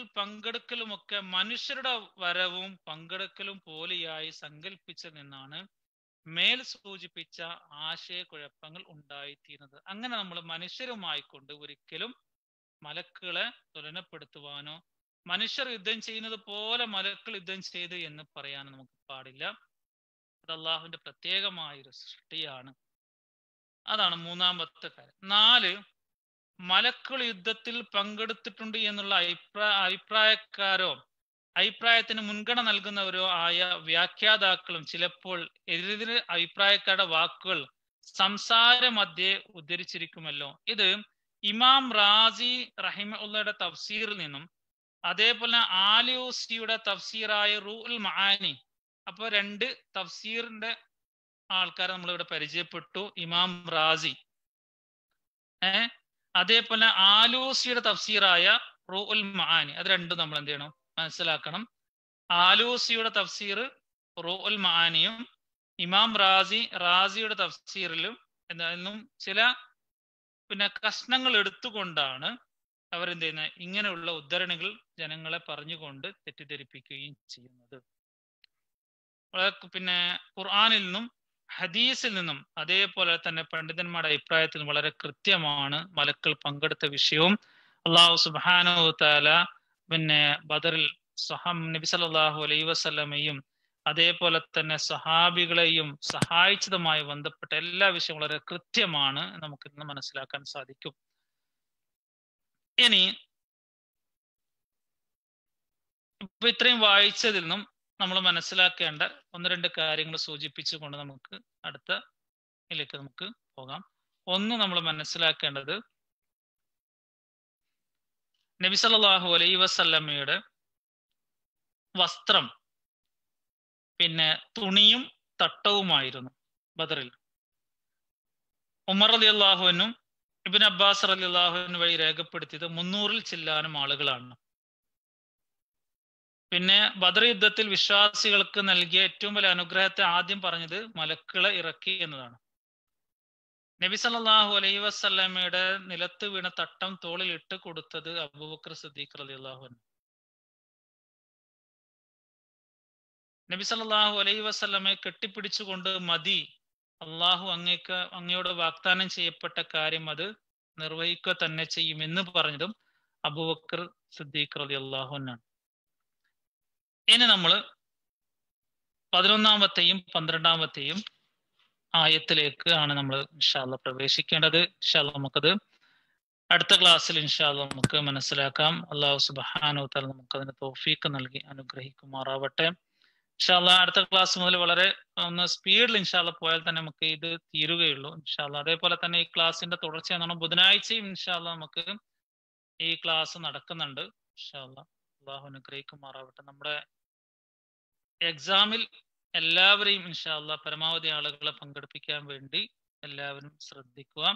പങ്കെടുക്കലുമൊക്കെ മനുഷ്യരുടെ വരവും പങ്കെടുക്കലും പോലെയായി സങ്കല്പിച്ചു നിന്നാണ് മേൽ സൂചിപ്പിച്ച ആശയക്കുഴപ്പങ്ങൾ ഉണ്ടായിത്തീരുന്നത് അങ്ങനെ നമ്മൾ മനുഷ്യരുമായിക്കൊണ്ട് ഒരിക്കലും മലക്കുകളെ തുലനപ്പെടുത്തുവാനോ മനുഷ്യർ യുദ്ധം ചെയ്യുന്നത് പോലെ മലക്കൾ യുദ്ധം ചെയ്ത് എന്ന് പറയാൻ നമുക്ക് പാടില്ല അത് അള്ളാഹുവിന്റെ പ്രത്യേകമായ ഒരു സൃഷ്ടിയാണ് അതാണ് മൂന്നാമത്തെ കാര്യം നാല് മലക്കൾ യുദ്ധത്തിൽ പങ്കെടുത്തിട്ടുണ്ട് എന്നുള്ള അഭിപ്രായ അഭിപ്രായക്കാരോ അഭിപ്രായത്തിന് മുൻഗണന നൽകുന്നവരോ ആയ വ്യാഖ്യാതാക്കളും ചിലപ്പോൾ എതിരെതിരെ അഭിപ്രായക്കാരുടെ വാക്കുകൾ സംസാരമധ്യേ ഉദ്ധരിച്ചിരിക്കുമല്ലോ ഇത് ഇമാം റാസി റഹിമുള്ളയുടെ തഫ്സീറിൽ നിന്നും അതേപോലെ ആലിയോസിയുടെ തഫ്സീറായ റൂൽ മഹാനി അപ്പൊ രണ്ട് തഫ്സീറിന്റെ ആൾക്കാരെ നമ്മൾ ഇവിടെ പരിചയപ്പെട്ടു ഇമാം റാസി ഏ അതേപോലെ ആലൂസിയുടെ തഫ്സീറായ റൂഉൽ മഹാനി അത് രണ്ടും നമ്മൾ എന്ത് ചെയ്യണം മനസ്സിലാക്കണം ആലൂസിയുടെ തഫ്സീർ റൂഉൽ മഹാനിയും ഇമാം റാസി റാസിയുടെ തഫ്സീറിലും എന്തായാലും ചില പിന്നെ കഷ്ണങ്ങൾ എടുത്തുകൊണ്ടാണ് അവരെന്ത് ചെയ്യുന്നത് ഇങ്ങനെയുള്ള ഉദ്ധരണികൾ ജനങ്ങളെ പറഞ്ഞുകൊണ്ട് തെറ്റിദ്ധരിപ്പിക്കുകയും ചെയ്യുന്നത് പിന്നെ ഖുർആാനിൽ നിന്നും ഹദീസിൽ നിന്നും അതേപോലെ തന്നെ പണ്ഡിതന്മാരുടെ അഭിപ്രായത്തിൽ വളരെ കൃത്യമാണ് മലക്കൾ പങ്കെടുത്ത വിഷയവും അള്ളാഹു സുബാനോ താല പിന്നെ ബദറിൽ സഹം നബി സല്ലാഹു അലൈ വസ്ലമയും അതേപോലെ തന്നെ സഹാബികളെയും സഹായിച്ചതുമായി ബന്ധപ്പെട്ട എല്ലാ വിഷയവും വളരെ കൃത്യമാണ് നമുക്ക് ഇന്ന് മനസ്സിലാക്കാൻ സാധിക്കും ഇനി ഇപ്പൊ ഇത്രയും വായിച്ചതിൽ നിന്നും നമ്മൾ മനസ്സിലാക്കേണ്ട ഒന്ന് രണ്ട് കാര്യങ്ങൾ സൂചിപ്പിച്ചുകൊണ്ട് നമുക്ക് അടുത്ത ഇതിലേക്ക് നമുക്ക് പോകാം ഒന്ന് നമ്മൾ മനസ്സിലാക്കേണ്ടത് നബി സല്ലല്ലാഹു അലൈ വസല്ലമ്മയുടെ വസ്ത്രം പിന്നെ തുണിയും തട്ടവുമായിരുന്നു ബദറിൽ ഉമർ അലി അള്ളാഹുവിനും ഇബിൻ അബ്ബാസ് അലി അള്ളാഹുവിന് വഴി രേഖപ്പെടുത്തിയത് മുന്നൂറിൽ ചില്ലാനും ആളുകളാണ് പിന്നെ ബദർ യുദ്ധത്തിൽ വിശ്വാസികൾക്ക് നൽകിയ ഏറ്റവും വലിയ അനുഗ്രഹത്തെ ആദ്യം പറഞ്ഞത് മലക്കുകളെ ഇറക്കി എന്നതാണ് നബി സല്ലല്ലാഹു അലൈഹി വസല്ലമയുടെ നിലത്ത് വീണ തട്ടം തോളിൽ ഇട്ട് കൊടുത്തത് അബൂബക്കർ സിദ്ദീഖ് റളിയല്ലാഹു നബി സല്ലല്ലാഹു അലൈഹി വസല്ലമയെ കെട്ടിപ്പിടിച്ചുകൊണ്ട് മതി അള്ളാഹു അങ്ങേക്ക് അങ്ങയോട് വാഗ്ദാനം ചെയ്യപ്പെട്ട കാര്യം അത് നിർവഹിക്കുക തന്നെ ചെയ്യും എന്ന് പറഞ്ഞതും അബൂബക്കർ സിദ്ദീഖ് റളിയല്ലാഹു അൻഹു ഇനി നമ്മൾ പതിനൊന്നാമത്തെയും പന്ത്രണ്ടാമത്തെയും ആയത്തിലേക്ക് ആണ് നമ്മൾ ഇൻഷാല്ല പ്രവേശിക്കേണ്ടത് ഇൻഷാല്ല നമുക്കത് അടുത്ത ക്ലാസ്സിൽ ഇൻഷാല്ല നമുക്ക് മനസ്സിലാക്കാം അള്ളാഹു സുബാനോ തല നമുക്ക് അതിന് തോഫീക്ക് നൽകി അനുഗ്രഹിക്കുമാറാവട്ടെ ഇൻഷാല്ല അടുത്ത ക്ലാസ് മുതൽ വളരെ ഒന്ന് സ്പീഡിൽ ഇൻഷാല്ല പോയാൽ തന്നെ നമുക്ക് ഇത് തീരുകയുള്ളൂ ഇൻഷാല്ല അതേപോലെ തന്നെ ഈ ക്ലാസ്സിന്റെ തുടർച്ച എന്നാണ് ബുധനാഴ്ചയും ഇൻഷാല്ല നമുക്ക് ഈ ക്ലാസ് നടക്കുന്നുണ്ട് ഇൻഷാല്ല അള്ളാഹു അനുഗ്രഹിക്കുമാറാവട്ടെ നമ്മുടെ എക്സാമിൽ എല്ലാവരെയും ഇൻഷാല്ല പരമാവധി ആളുകളെ പങ്കെടുപ്പിക്കാൻ വേണ്ടി എല്ലാവരും ശ്രദ്ധിക്കുക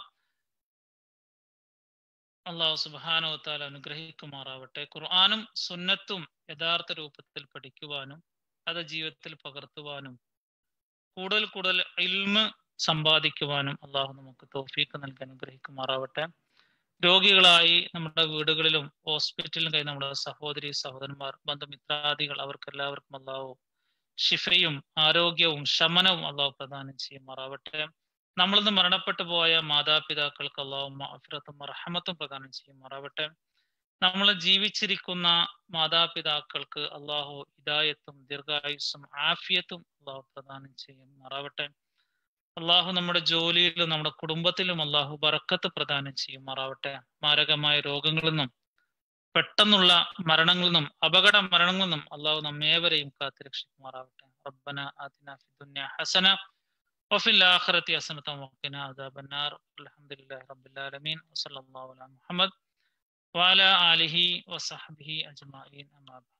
അള്ളാഹു സുബാനോ താല അനുഗ്രഹിക്കുമാറാവട്ടെ ഖുർആാനും സുന്നത്തും യഥാർത്ഥ രൂപത്തിൽ പഠിക്കുവാനും അത് ജീവിതത്തിൽ പകർത്തുവാനും കൂടുതൽ കൂടുതൽ ഇൽമ് സമ്പാദിക്കുവാനും അള്ളാഹു നമുക്ക് തോഫീക്ക് നൽകി അനുഗ്രഹിക്കുമാറാവട്ടെ രോഗികളായി നമ്മുടെ വീടുകളിലും ഹോസ്പിറ്റലിലും കഴിയുന്ന നമ്മുടെ സഹോദരി സഹോദരന്മാർ ബന്ധുമിത്രാദികൾ അവർക്ക് എല്ലാവർക്കും അള്ളാഹു ഷിഫയും ആരോഗ്യവും ശമനവും അള്ളാഹു പ്രദാനം ചെയ്യുമാറാവട്ടെ നമ്മളിൽ നിന്ന് മരണപ്പെട്ടു പോയ മാതാപിതാക്കൾക്ക് അള്ളാഹു അഫിറത്തും റഹമത്തും പ്രദാനം ചെയ്യുമാറാവട്ടെ നമ്മൾ ജീവിച്ചിരിക്കുന്ന മാതാപിതാക്കൾക്ക് അള്ളാഹു ഹിദായത്തും ദീർഘായുസ്സും ആഫിയത്തും അള്ളാഹു പ്രദാനം ചെയ്യുമാറാവട്ടെ അള്ളാഹു നമ്മുടെ ജോലിയിലും നമ്മുടെ കുടുംബത്തിലും അള്ളാഹു ബറക്കത്ത് പ്രദാനം ചെയ്യുമാറാവട്ടെ മാരകമായ രോഗങ്ങളിൽ നിന്നും പെട്ടെന്നുള്ള മരണങ്ങളിൽ നിന്നും അപകട മരണങ്ങളിൽ നിന്നും അള്ളാഹു നമ്മേവരെയും കാത്തുരക്ഷിക്കുമാറാവട്ടെ റബ്ബന ആതിന ഫി ദുനിയ ഹസന وفي الآخرة حسنة وقنا عذاب النار الحمد لله رب العالمين وصلى الله على محمد وعلى آله وصحبه أجمعين أما بعد